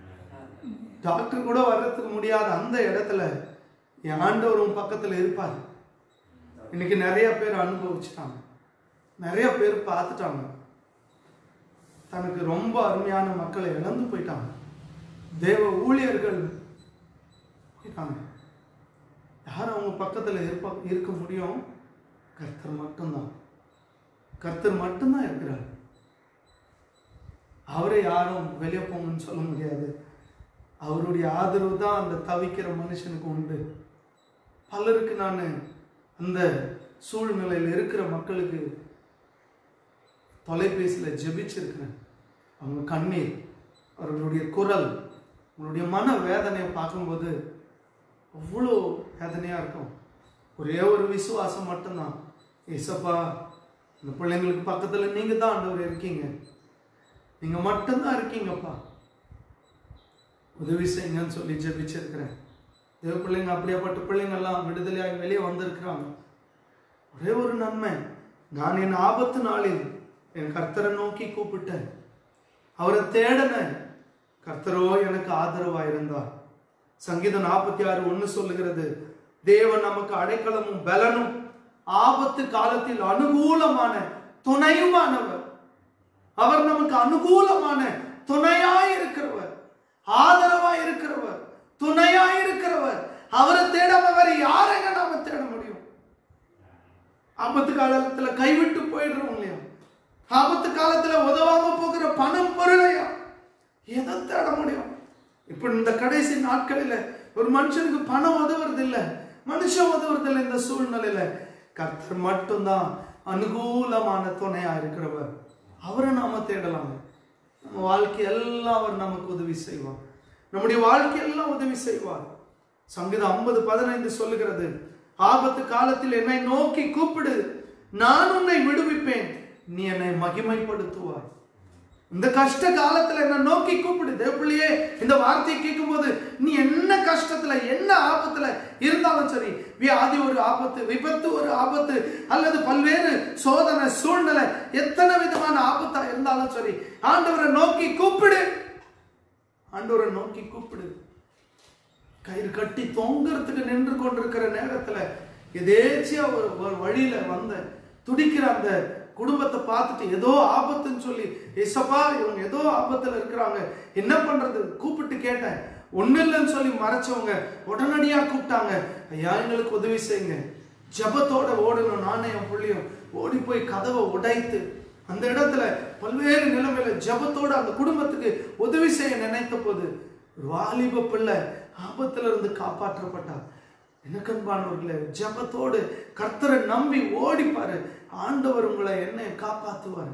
டாக்டர் கூட வர்றதுக்கு முடியாத அந்த இடத்துல என் ஆண்டவர் உன் பக்கத்துல இருப்பார் இன்னைக்கு நிறைய பேர் அனுபவிச்சுட்டாங்க நிறைய பேர் பார்த்துட்டாங்க தனக்கு ரொம்ப அருமையான மக்களை இழந்து போயிட்டாங்க தேவ ஊழியர்கள் போயிட்டாங்க யார் அவங்க பக்கத்தில் இருப்ப இருக்க முடியும் கர்த்தர் மட்டும்தான் கர்த்தர் மட்டும்தான் இருக்கிறார் அவரை யாரும் வெளியே போங்கன்னு சொல்ல முடியாது அவருடைய ஆதரவு தான் அந்த தவிக்கிற மனுஷனுக்கு உண்டு பலருக்கு நான் அந்த சூழ்நிலையில் இருக்கிற மக்களுக்கு தொலைபேசியில் ஜெபிச்சிருக்கிறேன் அவங்க கண்ணீர் அவர்களுடைய குரல் அவங்களுடைய மன வேதனையை பார்க்கும்போது அவ்வளோ வேதனையாக இருக்கும் ஒரே ஒரு விசுவாசம் மட்டும்தான் ஏசப்பா இந்த பிள்ளைங்களுக்கு பக்கத்தில் நீங்கள் தான் ஆண்டவர் இருக்கீங்க நீங்கள் மட்டும்தான் இருக்கீங்கப்பா உதவி செய்யுங்கன்னு சொல்லி ஜெபிச்சிருக்கிறேன் தேவ பிள்ளைங்க அப்படியாப்பட்ட பிள்ளைங்கள்லாம் விடுதலையாகி வெளியே வந்திருக்கிறாங்க ஒரே ஒரு நன்மை நான் என் ஆபத்து நாளில் என் கர்த்தரை நோக்கி கூப்பிட்டேன் அவரை தேடினேன் கர்த்தரோ எனக்கு ஆதரவாக இருந்தார் சங்கீதம் நாற்பத்தி ஆறு ஒன்று சொல்லுகிறது தேவன் நமக்கு அடைக்கலமும் பலனும் ஆபத்து காலத்தில் அனுகூலமான துணையுமானவர் அவர் நமக்கு அனுகூலமான துணையாய் இருக்கிறவர் ஆதரவாய் இருக்கிறவர் துணையாய் இருக்கிறவர் அவரை தேடாம வேற யாரைங்க நாம தேட முடியும் ஆபத்து காலத்துல கைவிட்டு போயிடுறோம் இல்லையா ஆபத்து காலத்துல உதவாம போகிற பணம் பொருளையா எதை தேட முடியும் இப்ப இந்த கடைசி நாட்களில ஒரு மனுஷனுக்கு பணம் உதவுறது இல்ல மனுஷன் உதவுறது இல்லை இந்த சூழ்நிலையில கர்த்தர் மட்டும்தான் அனுகூலமான துணையா இருக்கிறவர் அவரை நாம தேடலாம் நம்ம வாழ்க்கை எல்லாம் அவர் நமக்கு உதவி செய்வார் நம்முடைய வாழ்க்கை எல்லாம் உதவி செய்வார் சங்கீதம் ஐம்பது பதினைந்து சொல்லுகிறது ஆபத்து காலத்தில் என்னை நோக்கி கூப்பிடு நான் உன்னை விடுவிப்பேன் நீ என்னை மகிமைப்படுத்துவாய் இந்த கஷ்ட காலத்துல என்ன நோக்கி கூப்பிடு தேவப்பிள்ளையே இந்த வார்த்தையை கேட்கும்போது நீ என்ன கஷ்டத்துல என்ன ஆபத்துல இருந்தாலும் சரி வியாதி ஒரு ஆபத்து விபத்து ஒரு ஆபத்து அல்லது பல்வேறு சோதனை சூழ்நிலை எத்தனை விதமான ஆபத்தா இருந்தாலும் சரி ஆண்டவரை நோக்கி கூப்பிடு ஆண்டவரை நோக்கி கூப்பிடு கயிறு கட்டி தொங்குறதுக்கு நின்று கொண்டிருக்கிற நேரத்துல எதேச்சியா ஒரு ஒரு வழியில வந்த துடிக்கிற அந்த குடும்பத்தை பார்த்துட்டு ஏதோ ஆபத்துன்னு சொல்லி ஏசப்பா இவங்க ஏதோ ஆபத்துல இருக்கிறாங்க என்ன பண்றது கூப்பிட்டு கேட்டேன் ஒண்ணு இல்லைன்னு சொல்லி மறைச்சவங்க உடனடியா கூப்பிட்டாங்க ஐயா எங்களுக்கு உதவி செய்யுங்க ஜபத்தோட ஓடணும் நானே என் புள்ளியும் ஓடி போய் கதவை உடைத்து அந்த இடத்துல பல்வேறு நிலைமையில ஜபத்தோட அந்த குடும்பத்துக்கு உதவி செய்ய நினைத்த போது ஒரு வாலிப பிள்ளை ஆபத்துல இருந்து காப்பாற்றப்பட்டார் எனக்கு அன்பானவர்களே ஜபத்தோடு கர்த்தரை நம்பி ஓடிப்பாரு ஆண்டவர் உங்களை என்னை காப்பாத்துவார்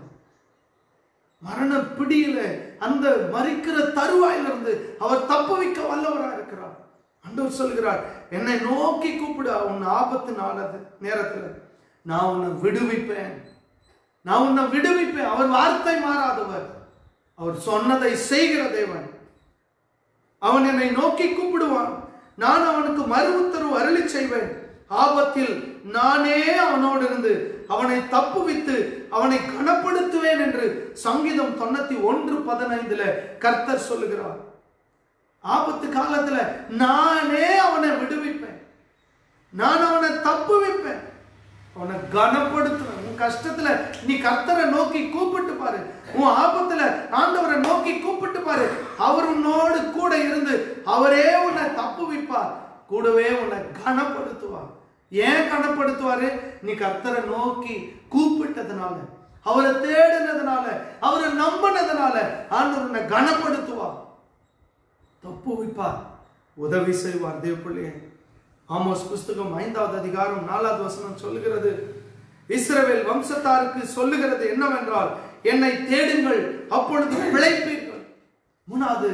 மரண பிடியில அந்த மறிக்கிற தருவாயிலிருந்து அவர் தப்புவிக்க வல்லவராக இருக்கிறார் ஆண்டவர் சொல்கிறார் என்னை நோக்கி கூப்பிடு உன் ஆபத்து நாளது நேரத்துல நான் உன்னை விடுவிப்பேன் நான் உன்னை விடுவிப்பேன் அவர் வார்த்தை மாறாதவர் அவர் சொன்னதை செய்கிற தேவன் அவன் என்னை நோக்கி கூப்பிடுவான் நான் அவனுக்கு மறு உத்தரவு அருளி செய்வேன் ஆபத்தில் நானே அவனோடு இருந்து அவனை தப்புவித்து அவனை கனப்படுத்துவேன் என்று சங்கீதம் தொண்ணூத்தி ஒன்று பதினைந்துல கர்த்தர் சொல்லுகிறார் ஆபத்து காலத்துல நானே அவனை விடுவிப்பேன் நான் அவனை தப்புவிப்பேன் அவனை கனப்படுத்துவேன் உன் கஷ்டத்துல நீ கர்த்தரை நோக்கி கூப்பிட்டு பாரு உன் ஆபத்துல ஆண்டவரை நோக்கி கூப்பிட்டு பாரு அவர் உன்னோடு கூட இருந்து அவரே உன்னை தப்புவிப்பார் கூடவே உன்னை கனப்படுத்துவார் ஏன் கனப்படுத்துவாரு நீ கர்த்தரை நோக்கி கூப்பிட்டதுனால அவரை தேடினதுனால அவரை நம்பினதுனால ஆண்டவர் உன்னை கனப்படுத்துவார் தப்புவிப்பார் உதவி செய்வார் தேவப்பிள்ளையே ஆமோஸ் புஸ்தகம் ஐந்தாவது அதிகாரம் நாலாவது வசனம் சொல்லுகிறது இஸ்ரவேல் வம்சத்தாருக்கு சொல்லுகிறது என்னவென்றால் என்னை தேடுங்கள் அப்பொழுது பிழைப்பீர்கள் மூணாவது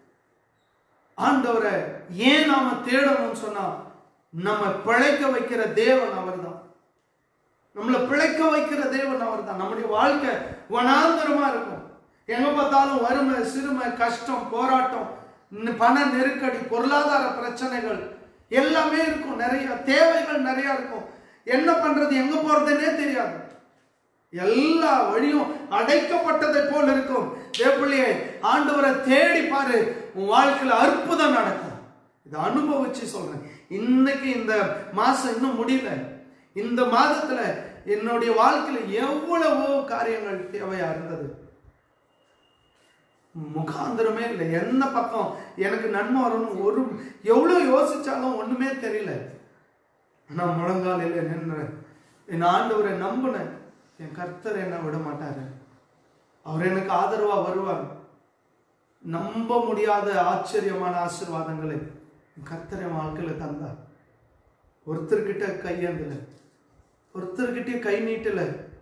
ஆண்டவரை ஏன் நாம தேடணும்னு சொன்னா நம்ம பிழைக்க வைக்கிற தேவன் அவர்தான் நம்மளை பிழைக்க வைக்கிற தேவன் அவர்தான் நம்முடைய வாழ்க்கை வனாந்தரமா இருக்கும் எங்க பார்த்தாலும் வறுமை சிறுமை கஷ்டம் போராட்டம் இன்னும் பண நெருக்கடி பொருளாதார பிரச்சனைகள் எல்லாமே இருக்கும் நிறைய தேவைகள் நிறைய இருக்கும் என்ன பண்றது எங்க போறதுன்னே தெரியாது எல்லா வழியும் அடைக்கப்பட்டதை போல் இருக்கும் தேவப்பிள்ளையே ஆண்டவரை தேடி பாரு உன் வாழ்க்கையில அற்புதம் நடக்கும் இதை அனுபவிச்சு சொல்றேன் இன்னைக்கு இந்த மாசம் இன்னும் முடியல இந்த மாதத்துல என்னுடைய வாழ்க்கையில எவ்வளவோ காரியங்கள் தேவையா இருந்தது முகாந்திரமே இல்லை என்ன பக்கம் எனக்கு நன்மை வரணும் ஒரு எவ்வளோ யோசிச்சாலும் ஒண்ணுமே தெரியல நான் முழங்காலையில் நின்றேன் என் ஆண்டவரை நம்பினேன் என் கர்த்தர் என்ன விட மாட்டாரு அவர் எனக்கு ஆதரவா வருவார் நம்ப முடியாத ஆச்சரியமான ஆசீர்வாதங்களை என் கர்த்தர் என் வாழ்க்கையில தந்தார் ஒருத்தர்கிட்ட கையேந்தல ஒருத்தர்கிட்ட கை நீட்டல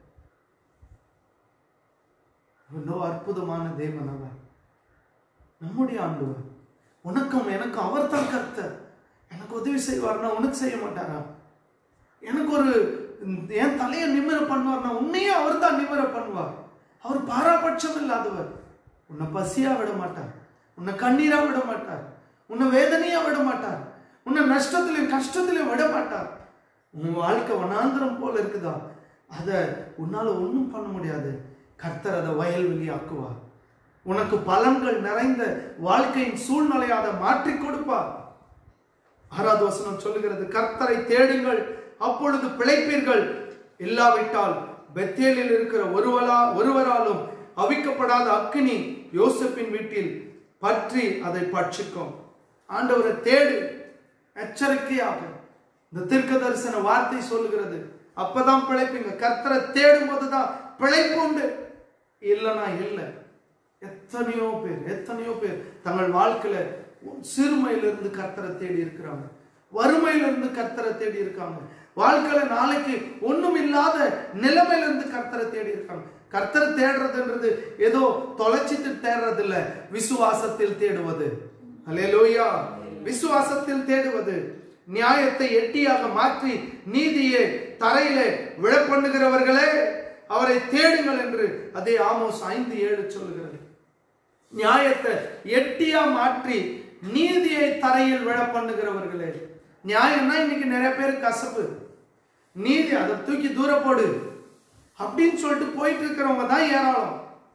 எவ்வளோ அற்புதமான தேவன் அவர் நம்முடைய ஆண்டவர் உனக்கும் எனக்கும் அவர் தான் கர்த்தர் எனக்கு உதவி செய்வார்னா உனக்கு செய்ய மாட்டாரா எனக்கு ஒரு என் தலையை நிமிர பண்ணுவார்னா உன்னையே அவர் தான் நிமிர பண்ணுவார் அவர் பாராபட்சம் இல்லாதவர் உன்னை பசியா விட மாட்டார் உன்னை கண்ணீரா விட மாட்டார் உன்னை வேதனையா விட மாட்டார் உன்னை நஷ்டத்திலையும் கஷ்டத்திலையும் விட மாட்டார் உன் வாழ்க்கை வனாந்திரம் போல இருக்குதா அதை உன்னால ஒன்றும் பண்ண முடியாது கர்த்தர் அதை வயல்வெளி ஆக்குவார் உனக்கு பலன்கள் நிறைந்த வாழ்க்கையின் சூழ்நிலையை அதை மாற்றி கொடுப்பார் ஆறாவது வசனம் சொல்லுகிறது கர்த்தரை தேடுங்கள் அப்பொழுது பிழைப்பீர்கள் இல்லாவிட்டால் பெத்தேலில் இருக்கிற ஒருவரா ஒருவராலும் அவிக்கப்படாத அக்கினி யோசப்பின் வீட்டில் பற்றி அதை பட்சிக்கும் ஆண்டவரை தேடு எச்சரிக்கையாக இந்த தீர்க்க தரிசன வார்த்தை சொல்லுகிறது அப்பதான் பிழைப்பீங்க கர்த்தரை தேடும் போதுதான் பிழைப்பு உண்டு இல்லைன்னா இல்லை எத்தனையோ பேர் எத்தனையோ பேர் தங்கள் வாழ்க்கையில சிறுமையிலிருந்து கர்த்தரை தேடி இருக்கிறாங்க வறுமையிலிருந்து கர்த்தரை தேடி இருக்காங்க வாழ்க்கையில நாளைக்கு ஒண்ணும் இல்லாத நிலைமையிலிருந்து கர்த்தரை தேடி இருக்காங்க கர்த்தரை தேடுறதுன்றது ஏதோ தொலைச்சிட்டு தேடுறது இல்ல விசுவாசத்தில் தேடுவது அல்லேலூயா விசுவாசத்தில் தேடுவது நியாயத்தை எட்டியாக மாற்றி நீதியை தரையிலே விழ பண்ணுகிறவர்களே அவரை தேடுங்கள் என்று அதே ஆமோஸ் ஐந்து ஏழு சொல்லுகிறது நியாயத்தை எட்டியா மாற்றி நீதியை தரையில் விழ பண்ணுகிறவர்களே நியாயம்னா இன்னைக்கு நிறைய பேர் கசப்பு நீதி அதை தூக்கி தூர போடு அப்படின்னு சொல்லிட்டு போயிட்டு இருக்கிறவங்க தான் ஏராளம்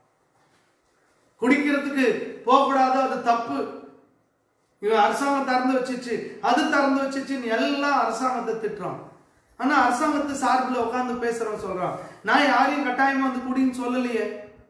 குடிக்கிறதுக்கு போகக்கூடாது அது தப்பு இவன் அரசாங்கம் திறந்து வச்சிச்சு அது திறந்து வச்சிச்சுன்னு எல்லாம் அரசாங்கத்தை திட்டுறான் ஆனா அரசாங்கத்து சார்பில் உட்கார்ந்து பேசுறவன் சொல்றான் நான் யாரையும் கட்டாயமா வந்து குடின்னு சொல்லலையே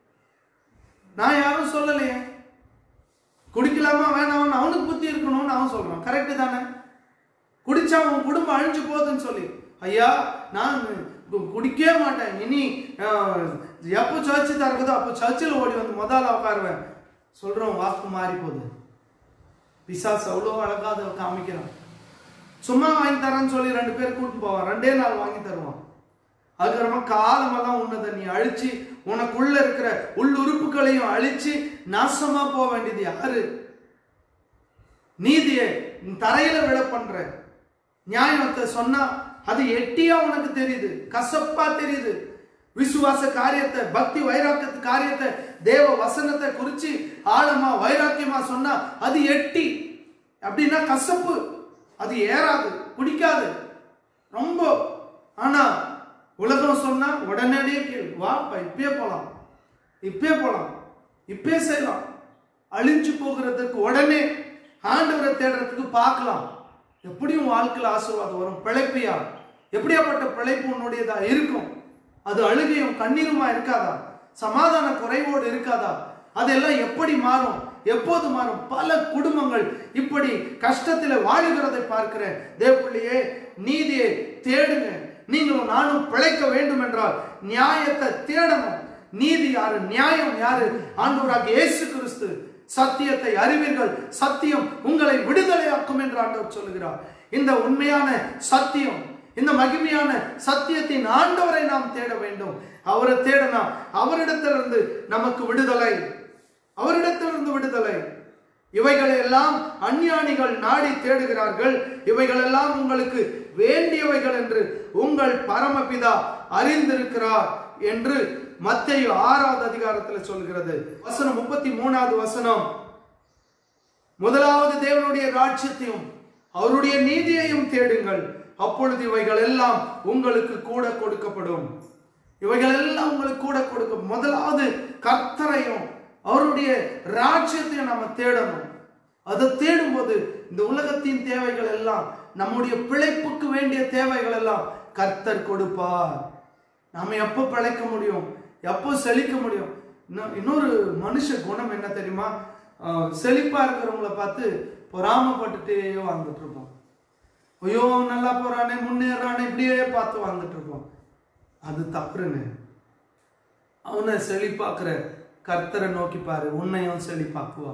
நான் யாரும் சொல்லலையே குடிக்கலாமா வேணாம்னு அவனுக்கு புத்தி இருக்கணும்னு அவன் சொல்றான் கரெக்டு தானே குடிச்சா அவன் குடும்பம் அழிஞ்சு போகுதுன்னு சொல்லி ஐயா நான் கு- குடிக்கவே மாட்டேன் இனி அஹ், எப்போ சர்ச்சு திறக்குதோ அப்போ சர்ச்சில் ஓடி வந்து முதல்ல உட்காருவேன் சொல்றோம் வாக்கு மாறி போகுது பிசாஸ் அவ்வளோ அழகா அதை காமிக்கிறான் சும்மா வாங்கி தரேன்னு சொல்லி ரெண்டு பேர் கூட்டிட்டு போவான் ரெண்டே நாள் வாங்கி தருவான் அதுக்கப்புறமா காலமெல்லாம் உன்னதை நீ அழிச்சு உனக்குள்ள இருக்கிற உள் உறுப்புகளையும் அழிச்சு நாசமா போக வேண்டியது யாரு நீதியை நீ தரையில விட பண்ற நியாயத்தை சொன்னா அது எட்டியா உனக்கு தெரியுது கசப்பா தெரியுது விசுவாச காரியத்தை பக்தி வைராக்கியத்து காரியத்தை தேவ வசனத்தை குறிச்சு ஆழமா வைராக்கியமா சொன்னா அது எட்டி அப்படின்னா கசப்பு அது ஏறாது பிடிக்காது ரொம்ப ஆனா உலகம் சொன்னா உடனடியே கேளு வாப்பா இப்பயே போலாம் இப்பயே போலாம் இப்பயே செய்யலாம் அழிஞ்சு போகிறதுக்கு உடனே ஆண்டவரை தேடுறதுக்கு பார்க்கலாம் எப்படியும் வாழ்க்கையில் ஆசீர்வாதம் வரும் பிழைப்பியா எப்படியாப்பட்ட பிழைப்பு உன்னுடையதா இருக்கும் அது அழுகையும் கண்ணீருமா இருக்காதா சமாதான குறைவோடு இருக்காதா அதெல்லாம் எப்படி மாறும் எப்போது மாறும் பல குடும்பங்கள் இப்படி கஷ்டத்தில் வாழுகிறதை பார்க்கிறேன் தேவப்பிள்ளையே நீதியை தேடுங்க நீங்களும் நானும் பிழைக்க வேண்டும் என்றால் நியாயத்தை தேடணும் நீதி யாரு நியாயம் யாரு ஆண்டவராக இயேசு கிறிஸ்து சத்தியத்தை அறிவீர்கள் சத்தியம் உங்களை விடுதலையாக்கும் என்று ஆண்டவர் சொல்லுகிறார் இந்த உண்மையான சத்தியம் இந்த மகிமையான சத்தியத்தின் ஆண்டவரை நாம் தேட வேண்டும் அவரை தேடனா அவரிடத்திலிருந்து நமக்கு விடுதலை அவரிடத்திலிருந்து விடுதலை இவைகளை எல்லாம் அஞ்ஞானிகள் நாடி தேடுகிறார்கள் இவைகள் எல்லாம் உங்களுக்கு வேண்டியவைகள் என்று உங்கள் பரமபிதா அறிந்திருக்கிறார் என்று மத்தேயு ஆறாவது அதிகாரத்தில் சொல்கிறது வசனம் முப்பத்தி மூணாவது வசனம் முதலாவது தேவனுடைய ராஜ்யத்தையும் அவருடைய நீதியையும் தேடுங்கள் அப்பொழுது இவைகள் எல்லாம் உங்களுக்கு கூட கொடுக்கப்படும் இவைகள் எல்லாம் உங்களுக்கு கூட கொடுக்க முதலாவது கர்த்தரையும் அவருடைய ராஜ்யத்தையும் நம்ம தேடணும் அதை தேடும்போது இந்த உலகத்தின் தேவைகள் எல்லாம் நம்முடைய பிழைப்புக்கு வேண்டிய தேவைகள் எல்லாம் கர்த்தர் கொடுப்பார் நாம எப்போ பிழைக்க முடியும் எப்போ செழிக்க முடியும் இன்னொ- இன்னொரு மனுஷ குணம் என்ன தெரியுமா ஆஹ் செழிப்பா இருக்கிறவங்கள பார்த்து பொறாமப்பட்டுட்டே வாழ்ந்துட்டு இருப்போம் ஐயோ அவன் நல்லா போறானே முன்னேறானே இப்படியே பார்த்து வாழ்ந்துட்டு இருப்போம் அது தப்புன்னு அவனை செழிப்பாக்குற கர்த்தரை நோக்கி பாரு உன்னையும் செழிப்பாக்குவா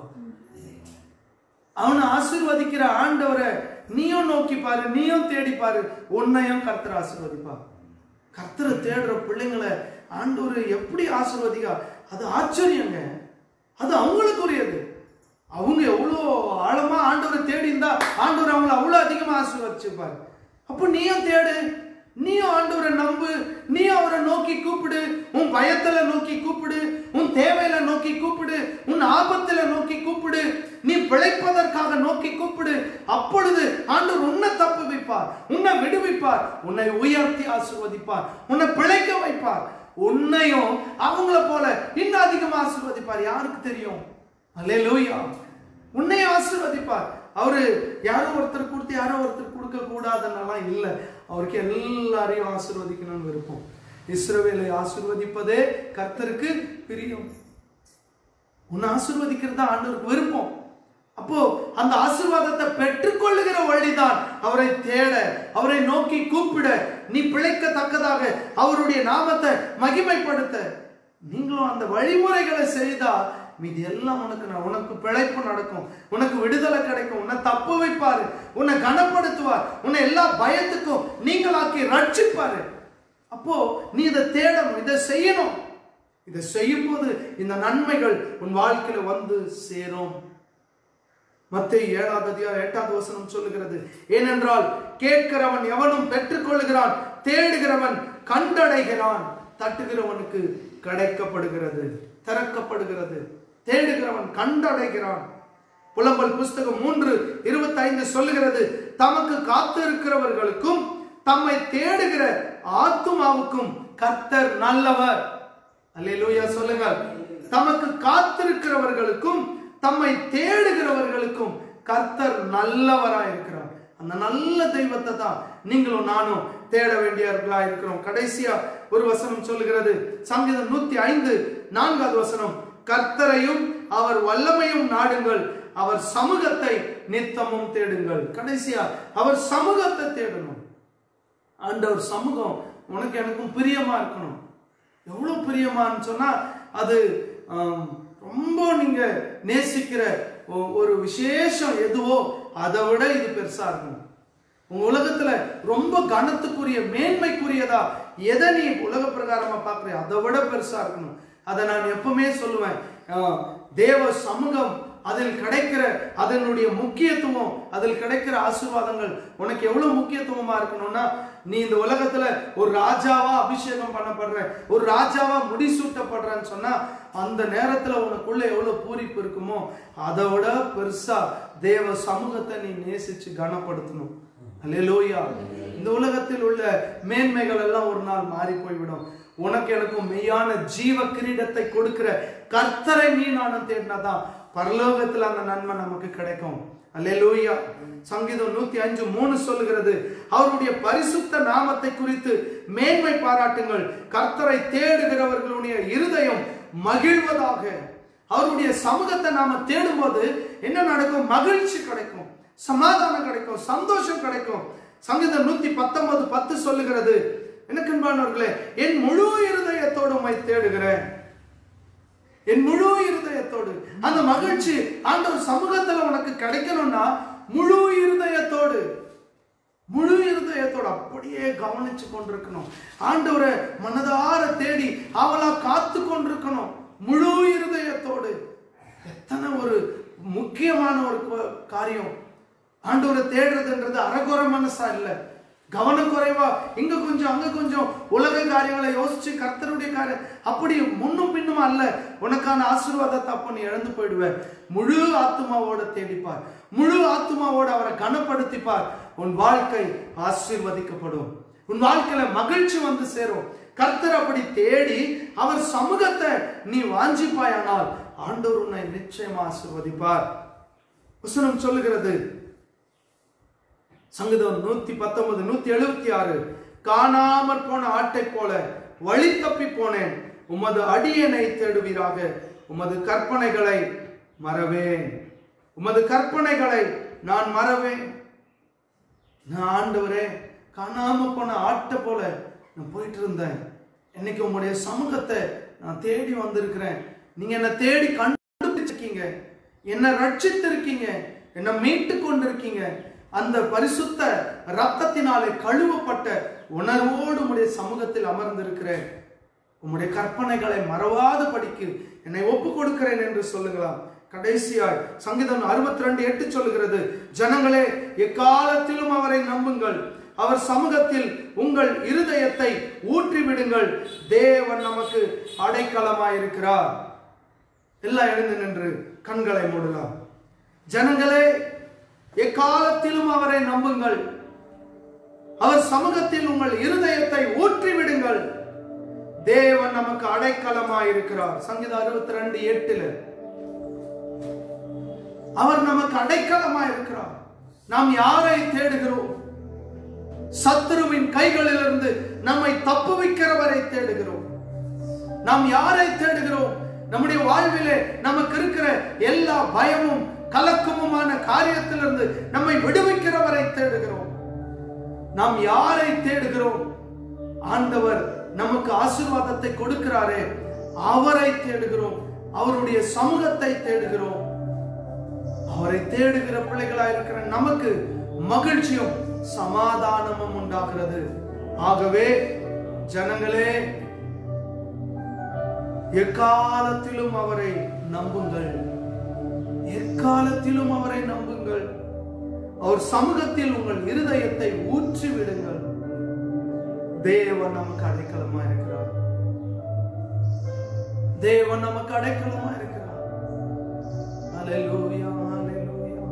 அவனை ஆசீர்வதிக்கிற ஆண்டவரை நீயும் நோக்கி பாரு நீயும் தேடி பாரு உன்னையும் கர்த்தர் ஆசீர்வதிப்பா கர்த்தரை தேடுற பிள்ளைங்களை ஆண்டவர் எப்படி ஆசீர்வதிக்கா அது ஆச்சரியங்க அது அவங்களுக்குரியது அவங்க எவ்வளோ ஆழமா ஆண்டவரை தேடி இருந்தா ஆண்டவர் அவங்கள அவ்வளோ அதிகமா ஆசீர்வதிச்சிருப்பாரு அப்போ நீயும் தேடு நீயும் ஆண்டவரை நம்பு நீ அவரை நோக்கி கூப்பிடு உன் பயத்துல நோக்கி கூப்பிடு உன் தேவையில நோக்கி கூப்பிடு உன் ஆபத்துல நோக்கி கூப்பிடு நீ பிழைப்பதற்காக நோக்கி கூப்பிடு அப்பொழுது ஆண்டவர் உன்னை தப்பு வைப்பார் உன்னை விடுவிப்பார் உன்னை உயர்த்தி ஆசீர்வதிப்பார் உன்னை பிழைக்க வைப்பார் உன்னையும் அவங்கள போல இன்னும் அதிகமா ஆசீர்வதிப்பார் யாருக்கு தெரியும் அல்லேலூயா உன்னை ஆசீர்வதிப்பார் அவரு யாரோ ஒருத்தர் கொடுத்து யாரோ ஒருத்தர் கொடுக்க கூடாதுன்னெல்லாம் இல்லை அவருக்கு எல்லாரையும் ஆசீர்வதிக்கணும்னு விருப்பம் இஸ்ரவேலை ஆசீர்வதிப்பதே கர்த்தருக்கு பிரியம் உன்னை ஆசீர்வதிக்கிறது ஆண்டவருக்கு விருப்பம் அப்போ அந்த ஆசீர்வாதத்தை பெற்றுக்கொள்ளுகிற வழிதான் அவரை தேட அவரை நோக்கி கூப்பிட நீ பிழைக்கத்தக்கதாக அவருடைய நாமத்தை மகிமைப்படுத்த நீங்களும் அந்த வழிமுறைகளை செய்தா மீதி எல்லாம் உனக்கு நான் உனக்கு பிழைப்பு நடக்கும் உனக்கு விடுதலை கிடைக்கும் உன்னை தப்பு வைப்பாரு உன்னை கனப்படுத்துவார் உன்னை எல்லா பயத்துக்கும் நீங்களாக்கி ரட்சிப்பாரு அப்போ நீ இதை தேடணும் இதை செய்யணும் இதை செய்யும் போது இந்த நன்மைகள் உன் வாழ்க்கையில வந்து சேரும் மத்திய ஏழாவது அதிகாரம் எட்டாவது வசனம் சொல்லுகிறது ஏனென்றால் கேட்கிறவன் எவனும் பெற்றுக்கொள்ளுகிறான் தேடுகிறவன் கண்டடைகிறான் தட்டுகிறவனுக்கு கிடைக்கப்படுகிறது திறக்கப்படுகிறது தேடுகிறவன் கண்டடைகிறான் புலம்பல் புஸ்தகம் மூன்று இருபத்தைந்து சொல்லுகிறது தமக்கு காத்திருக்கிறவர்களுக்கும் தம்மை தேடுகிற ஆத்துமாவுக்கும் கர்த்தர் நல்லவர் அல்லேலூயா சொல்லுங்க தமக்கு காத்திருக்கிறவர்களுக்கும் தம்மை தேடுகிறவர்களுக்கும் கர்த்தர் நல்லவராய் இருக்கிறார் அந்த நல்ல தெய்வத்தை தான் நீங்களும் நானும் தேட வேண்டியவர்களா இருக்கிறோம் கடைசியா ஒரு வசனம் சொல்லுகிறது சங்கீதம் நூத்தி ஐந்து நான்காவது வசனம் கர்த்தரையும் அவர் வல்லமையும் நாடுங்கள் அவர் சமூகத்தை நித்தமும் தேடுங்கள் கடைசியா அவர் சமூகத்தை தேடணும் ஆண்டவர் சமூகம் உனக்கு எனக்கும் பிரியமா இருக்கணும் எவ்வளவு பிரியமான்னு சொன்னா அது ஆம், ரொம்ப நீங்க நேசிக்கிற ஒ- ஒரு விசேஷம் எதுவோ அதை விட இது பெருசா இருக்கணும் உங்க உலகத்துல ரொம்ப கனத்துக்குரிய மேன்மைக்குரியதா எதை நீ உலக பிரகாரமா பாக்குறிய அதை விட பெருசா இருக்கணும் அதை நான் எப்பவுமே சொல்லுவேன் ஆஹ், தேவ சமூகம் அதில் கிடைக்கிற அதனுடைய முக்கியத்துவம் அதில் கிடைக்கிற ஆசீர்வாதங்கள் உனக்கு எவ்வளவு முக்கியத்துவமா இருக்கணும்னா நீ இந்த உலகத்துல ஒரு ராஜாவா அபிஷேகம் பண்ணப்படுற ஒரு ராஜாவா முடிசூட்டப்படுறன்னு சொன்னா அந்த நேரத்துல உனக்குள்ள எவ்வளவு பூரிப்பு இருக்குமோ அதை விட பெருசா தேவ சமூகத்தை நீ நேசிச்சு கனப்படுத்தணும் அல்லேலூயா இந்த உலகத்தில் உள்ள மேன்மைகள் எல்லாம் ஒரு நாள் மாறி போய்விடும் உனக்கு எனக்கும் மெய்யான ஜீவ கிரீடத்தை கொடுக்கிற கர்த்தரை நீ நானும் தேடினாதான் பரலோகத்துல அந்த நன்மை நமக்கு கிடைக்கும் அல்லேலூயா சங்கீதம் நூத்தி அஞ்சு மூணு சொல்லுகிறது அவருடைய பரிசுத்த நாமத்தை குறித்து மேன்மை பாராட்டுங்கள் கர்த்தரை தேடுகிறவர்களுடைய இருதயம் மகிழ்வதாக அவருடைய சமூகத்தை நாம தேடும்போது என்ன நடக்கும் மகிழ்ச்சி கிடைக்கும் சமாதானம் கிடைக்கும் சந்தோஷம் கிடைக்கும் சங்கீதம் நூத்தி பத்தொன்பது பத்து சொல்லுகிறது எனக்கன்பானவர்களே என் முழு இருதயத்தோடு உம்மை தேடுகிறேன் என் முழு இருதயத்தோடு அந்த மகிழ்ச்சி ஆண்டவர் சமூகத்துல உனக்கு கிடைக்கணும்னா முழு இருதயத்தோடு முழு இருதயத்தோடு அப்படியே கவனிச்சு கொண்டிருக்கணும் ஆண்டவரை மனதார தேடி அவளா காத்து கொண்டிருக்கணும் முழு இருதயத்தோடு எத்தனை ஒரு முக்கியமான ஒரு கு- காரியம் ஆண்டவரை தேடுறதுன்றது அறகுற மனசா இல்ல கவனக்குறைவா இங்க கொஞ்சம் அங்க கொஞ்சம் உலக காரியங்களை யோசிச்சு கர்த்தருடைய காரியம் அப்படி முன்னும் பின்னும் அல்ல உனக்கான ஆசீர்வாதத்தை அப்ப நீ இழந்து போயிடுவ முழு ஆத்மாவோட தேடிப்பார் முழு ஆத்மாவோட அவரை கனப்படுத்திப்பார் உன் வாழ்க்கை ஆசீர்வதிக்கப்படும் உன் வாழ்க்கையில மகிழ்ச்சி வந்து சேரும் கர்த்தர் அப்படி தேடி அவர் சமூகத்தை நீ வாஞ்சிப்பாயானால் ஆண்டவர் உன்னை நிச்சயமா ஆசீர்வதிப்பார் வசனம் சொல்லுகிறது சங்கீதம் நூத்தி பத்தொன்பது நூத்தி எழுபத்தி ஆறு காணாமற் போன ஆட்டை போல வழி தப்பி போனேன் உமது அடியனை தேடுவீராக உமது கற்பனைகளை மறவேன் உமது கற்பனைகளை நான் மறவேன் நான் ஆண்டவரே காணாம போன ஆட்டை போல நான் போயிட்டு இருந்தேன் இன்னைக்கு உங்களுடைய சமூகத்தை நான் தேடி வந்திருக்கிறேன் நீங்க என்னை தேடி கண்டுபிடிச்சிருக்கீங்க என்னை ரட்சித்திருக்கீங்க என்னை மீட்டு கொண்டிருக்கீங்க அந்த பரிசுத்த ரத்தத்தினாலே கழுவப்பட்ட உணர்வோடு உம்முடைய சமூகத்தில் அமர்ந்திருக்கிறேன் உம்முடைய கற்பனைகளை மறவாத படிக்கு என்னை ஒப்பு கொடுக்கிறேன் என்று சொல்லுங்களாம் கடைசியாய் சங்கீதம் அறுபத்தி ரெண்டு எட்டு சொல்லுகிறது ஜனங்களே எக்காலத்திலும் அவரை நம்புங்கள் அவர் சமூகத்தில் உங்கள் இருதயத்தை ஊற்றி விடுங்கள் தேவன் நமக்கு அடைக்கலமாயிருக்கிறார் எல்லாம் எழுந்து நின்று கண்களை மூடலாம் ஜனங்களே எக்காலத்திலும் அவரை நம்புங்கள் அவர் சமூகத்தில் உங்கள் இருதயத்தை ஊற்றி விடுங்கள் தேவன் நமக்கு அடைக்கலமாயிருக்கிறார் சங்கீதம் அறுபத்தி ரெண்டு எட்டுல அவர் நமக்கு அடைக்கலமாயிருக்கிறார் நாம் யாரை தேடுகிறோம் சத்துருவின் கைகளிலிருந்து நம்மை தப்புவிக்கிறவரை தேடுகிறோம் நாம் யாரை தேடுகிறோம் நம்முடைய வாழ்விலே நமக்கு இருக்கிற எல்லா பயமும் கலக்கமுமான காரியத்திலிருந்து நம்மை விடுவிக்கிறவரை தேடுகிறோம் நாம் யாரை தேடுகிறோம் ஆண்டவர் நமக்கு ஆசீர்வாதத்தை கொடுக்கிறாரே அவரை தேடுகிறோம் அவருடைய சமூகத்தை தேடுகிறோம் அவரை தேடுகிற பிள்ளைகளா இருக்கிற நமக்கு மகிழ்ச்சியும் சமாதானமும் உண்டாகிறது ஆகவே ஜனங்களே எக்காலத்திலும் அவரை நம்புங்கள் எக்காலத்திலும் அவரை நம்புங்கள் அவர் சமூகத்தில் உங்கள் இருதயத்தை ஊற்றி விடுங்கள் தேவன் நமக்கு அடைக்கலமா இருக்கிறார் தேவன் நமக்கு அடைக்கலமா இருக்கிறார் அல்லேலூயா அல்லேலூயா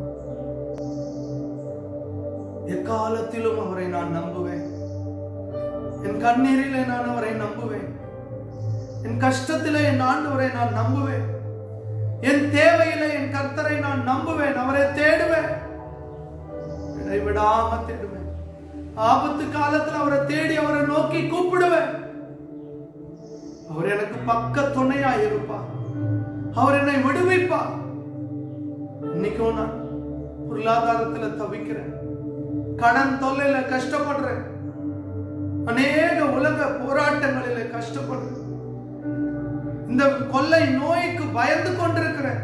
எக்காலத்திலும் அவரை நான் நம்புவேன் என் கண்ணீரிலே நான் அவரை நம்புவேன் என் கஷ்டத்திலே என் ஆண்டவரை நான் நம்புவேன் என் தேவையிலே என் கர்த்தரை நான் நம்புவேன் அவரை தேடுவேன் இடைவிடாம தேடுவேன் ஆபத்து காலத்துல அவரை தேடி அவரை நோக்கி கூப்பிடுவேன் அவர் எனக்கு பக்க துணையா இருப்பார் அவர் என்னை விடுவிப்பார் இன்னைக்கும் நான் பொருளாதாரத்துல தவிக்கிறேன் கடன் தொல்லையில கஷ்டப்படுறேன் அநேக உலக போராட்டங்களில கஷ்டப்படுறேன் இந்த கொள்ளை நோய்க்கு பயந்து கொண்டிருக்கிறேன்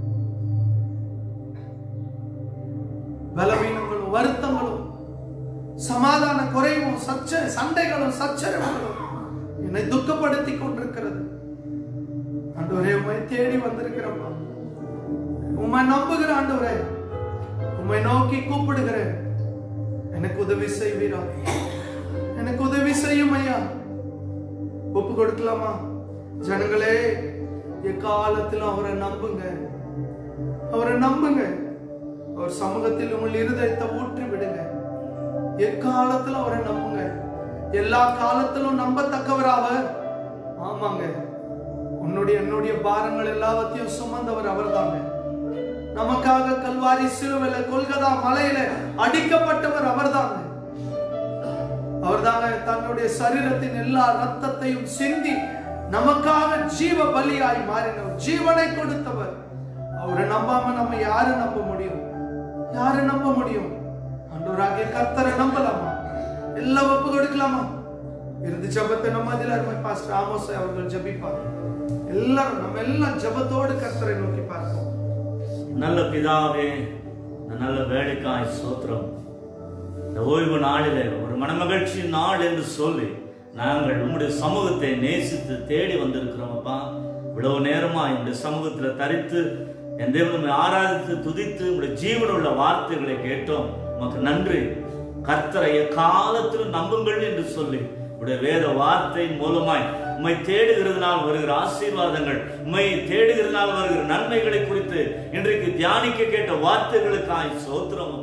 பலவீனங்களும் வருத்தங்களும் சமாதான குறைவும் சச்ச சண்டைகளும் சச்சரவுகளும் என்னை துக்கப்படுத்தி கொண்டிருக்கிறது ஆண்டவரே உம்மை தேடி வந்திருக்கிறப்பா உம்மை நம்புகிற ஆண்டவரே உம்மை நோக்கி கூப்பிடுகிறேன் எனக்கு உதவி செய்வீரா எனக்கு உதவி செய்யும் ஐயா ஒப்பு கொடுக்கலாமா ஜனங்களே எக்காலத்திலும் அவரை நம்புங்க அவரை நம்புங்க அவர் சமூகத்தில் உங்கள் இருதயத்தை ஊற்றி விடுங்க எக்காலத்திலும் அவரை நம்புங்க எல்லா காலத்திலும் நம்பத்தக்கவர் அவர் ஆமாங்க உன்னுடைய என்னுடைய பாரங்கள் எல்லாவற்றையும் சுமந்தவர் அவர்தாங்க நமக்காக கல்வாரி சிலுவையில கொல்கதா மலையில அடிக்கப்பட்டவர் அவர்தாங்க அவர்தாங்க தன்னுடைய சரீரத்தின் எல்லா ரத்தத்தையும் சிந்தி நமக்காக ஜீவ பலியாய் மாறினவர் ஜீவனை கொடுத்தவர் அவரை நம்பாம நம்ம யாரு நம்ப முடியும் யாரு நம்ப முடியும் ஆண்டவராகிய கர்த்தரை நம்பலாமா எல்லாம் ஒப்பு கொடுக்கலாமா இறுதி ஜபத்தை நம்ம அதில் அருமை பாஸ்டர் ஆமோஸ் அவர்கள் ஜபிப்பார் எல்லாரும் நம்ம எல்லாம் ஜபத்தோடு கர்த்தரை நோக்கி பார்ப்போம் நல்ல பிதாவே இந்த நல்ல வேலைக்காய் சோத்திரம் இந்த ஓய்வு நாளிலே ஒரு மனமகிழ்ச்சி நாள் என்று சொல்லி நாங்கள் உம்முடைய சமூகத்தை நேசித்து தேடி வந்திருக்கிறோம் அப்பா இவ்வளவு நேரமா இந்த சமூகத்தில் தரித்து என் தேவனை ஆராதித்து துதித்து உங்களுடைய ஜீவனுள்ள வார்த்தைகளை கேட்டோம் உமக்கு நன்றி கர்த்தரை காலத்திலும் நம்புங்கள் என்று சொல்லி உடைய வேத வார்த்தை மூலமாய் உம்மை தேடுகிறதுனால் வருகிற ஆசீர்வாதங்கள் உம்மை தேடுகிறதுனால் வருகிற நன்மைகளை குறித்து இன்றைக்கு தியானிக்க கேட்ட வார்த்தைகளுக்காய் சோத்திரம் அப்பா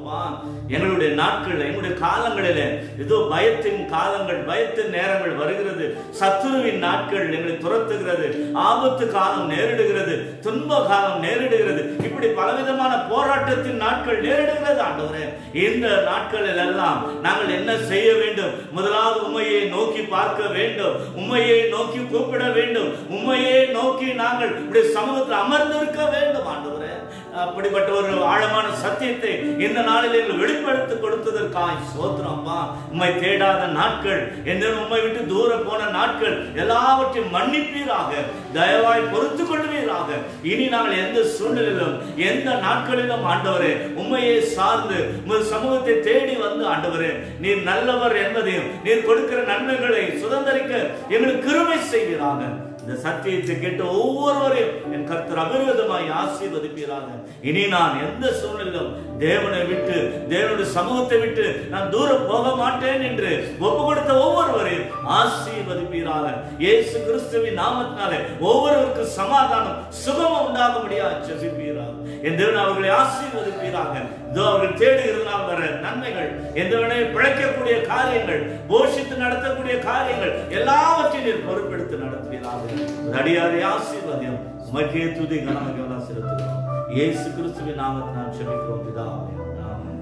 அப்பா எங்களுடைய நாட்கள் எங்களுடைய காலங்களிலே ஏதோ பயத்தின் காலங்கள் பயத்தின் நேரங்கள் வருகிறது சத்துருவின் நாட்கள் எங்களை துரத்துகிறது ஆபத்து காலம் நேரிடுகிறது துன்ப காலம் நேரிடுகிறது இப்படி பலவிதமான போராட்டத்தின் நாட்கள் நேரிடுகிறது ஆண்டவரே இந்த நாட்களில் எல்லாம் நாங்கள் என்ன செய்ய வேண்டும் முதலாவது உண்மையை நோக்கி பார்க்க வேண்டும் உண்மையை நோக்கி கூப்பிட வேண்டும் உண்மையை நோக்கி நாங்கள் இப்படி சமூகத்தில் அமர்ந்திருக்க வேண்டும் ஆண்டவரே அப்படிப்பட்ட ஒரு ஆழமான சத்தியத்தை இந்த நாளில் எங்கள் வெளிப்படுத்தி கொடுத்ததற்காய் சோத்திரம் அப்பா உம்மை தேடாத நாட்கள் எந்த உண்மை விட்டு தூர போன நாட்கள் எல்லாவற்றையும் மன்னிப்பீராக தயவாய் பொறுத்து கொள்வீராக இனி நாங்கள் எந்த சூழ்நிலையிலும் எந்த நாட்களிலும் ஆண்டவரே உண்மையை சார்ந்து உமது சமூகத்தை தேடி வந்து ஆண்டவரே நீர் நல்லவர் என்பதையும் நீர் கொடுக்கிற நன்மைகளை சுதந்திரிக்க எங்களுக்கு கிருபை செய்வீராக இந்த சத்தியத்தை கேட்ட ஒவ்வொருவரையும் என் கர்த்தர் அபிர்வதமாய் ஆசீர்வதிப்பீராக இனி நான் எந்த சூழ்நிலையிலும் தேவனை விட்டு தேவனுடைய சமூகத்தை விட்டு நான் தூரம் போக மாட்டேன் என்று ஒப்பு கொடுத்த ஒவ்வொருவரையும் ஆசீர்வதிப்பீராக இயேசு கிறிஸ்துவின் நாமத்தினாலே ஒவ்வொருவருக்கும் சமாதானம் சுகமும் உண்டாக முடியாது ஜெபிப்பீராக என் தேவன் அவர்களை ஆசீர்வதிப்பீராக இதோ அவர்கள் தேடுகிறதுனால் வர நன்மைகள் எந்த வேளையும் பிழைக்கக்கூடிய காரியங்கள் போஷித்து நடத்தக்கூடிய காரியங்கள் எல்லாவற்றையும் நீர் பொறுப்பெடுத்து நடத்துவீராக அடியாரை ஆசீர்வாதியம் உமக்கே துதி கனமகெல்லாம் செலுத்துகிறோம் இயேசு கிறிஸ்துவின் நாமத்தினால் ஜெபிக்கிறோம் பிதாவே ஆமென்.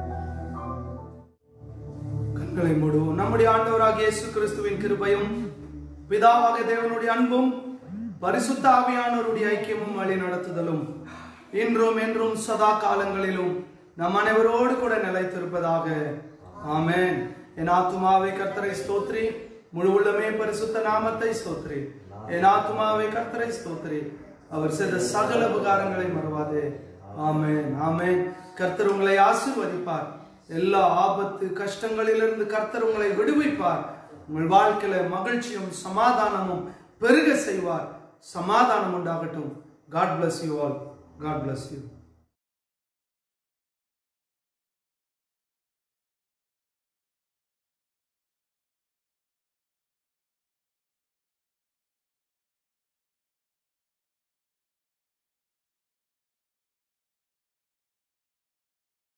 கண்களை மூடுவோம் நம்முடைய ஆண்டவராகிய இயேசு கிறிஸ்துவின் கிருபையும் பிதாவாக தேவனுடைய அன்பும் பரிசுத்த ஆவியானவருடைய ஐக்கியமும் வழி நடத்துதலும் இன்றும் என்றும் சதா காலங்களிலும் நம் அனைவரோடு கூட நிலைத்திருப்பதாக ஆமென் என் ஆத்துமாவை கர்த்தரை ஸ்தோத்ரி முழு உள்ளமே பரிசுத்த நாமத்தை ஸ்தோத்ரி என் ஆத்துமாவை கர்த்தரை ஸ்தோத்ரி அவர் செய்த சகல உபகாரங்களை மறவாதே ஆமென் ஆமென் கர்த்தர் உங்களை ஆசீர்வதிப்பார் எல்லா ஆபத்து கஷ்டங்களிலிருந்து கர்த்தர் உங்களை விடுவிப்பார் உங்கள் வாழ்க்கையில மகிழ்ச்சியும் சமாதானமும் பெருக செய்வார் சமாதானம் உண்டாகட்டும் God bless you all God bless you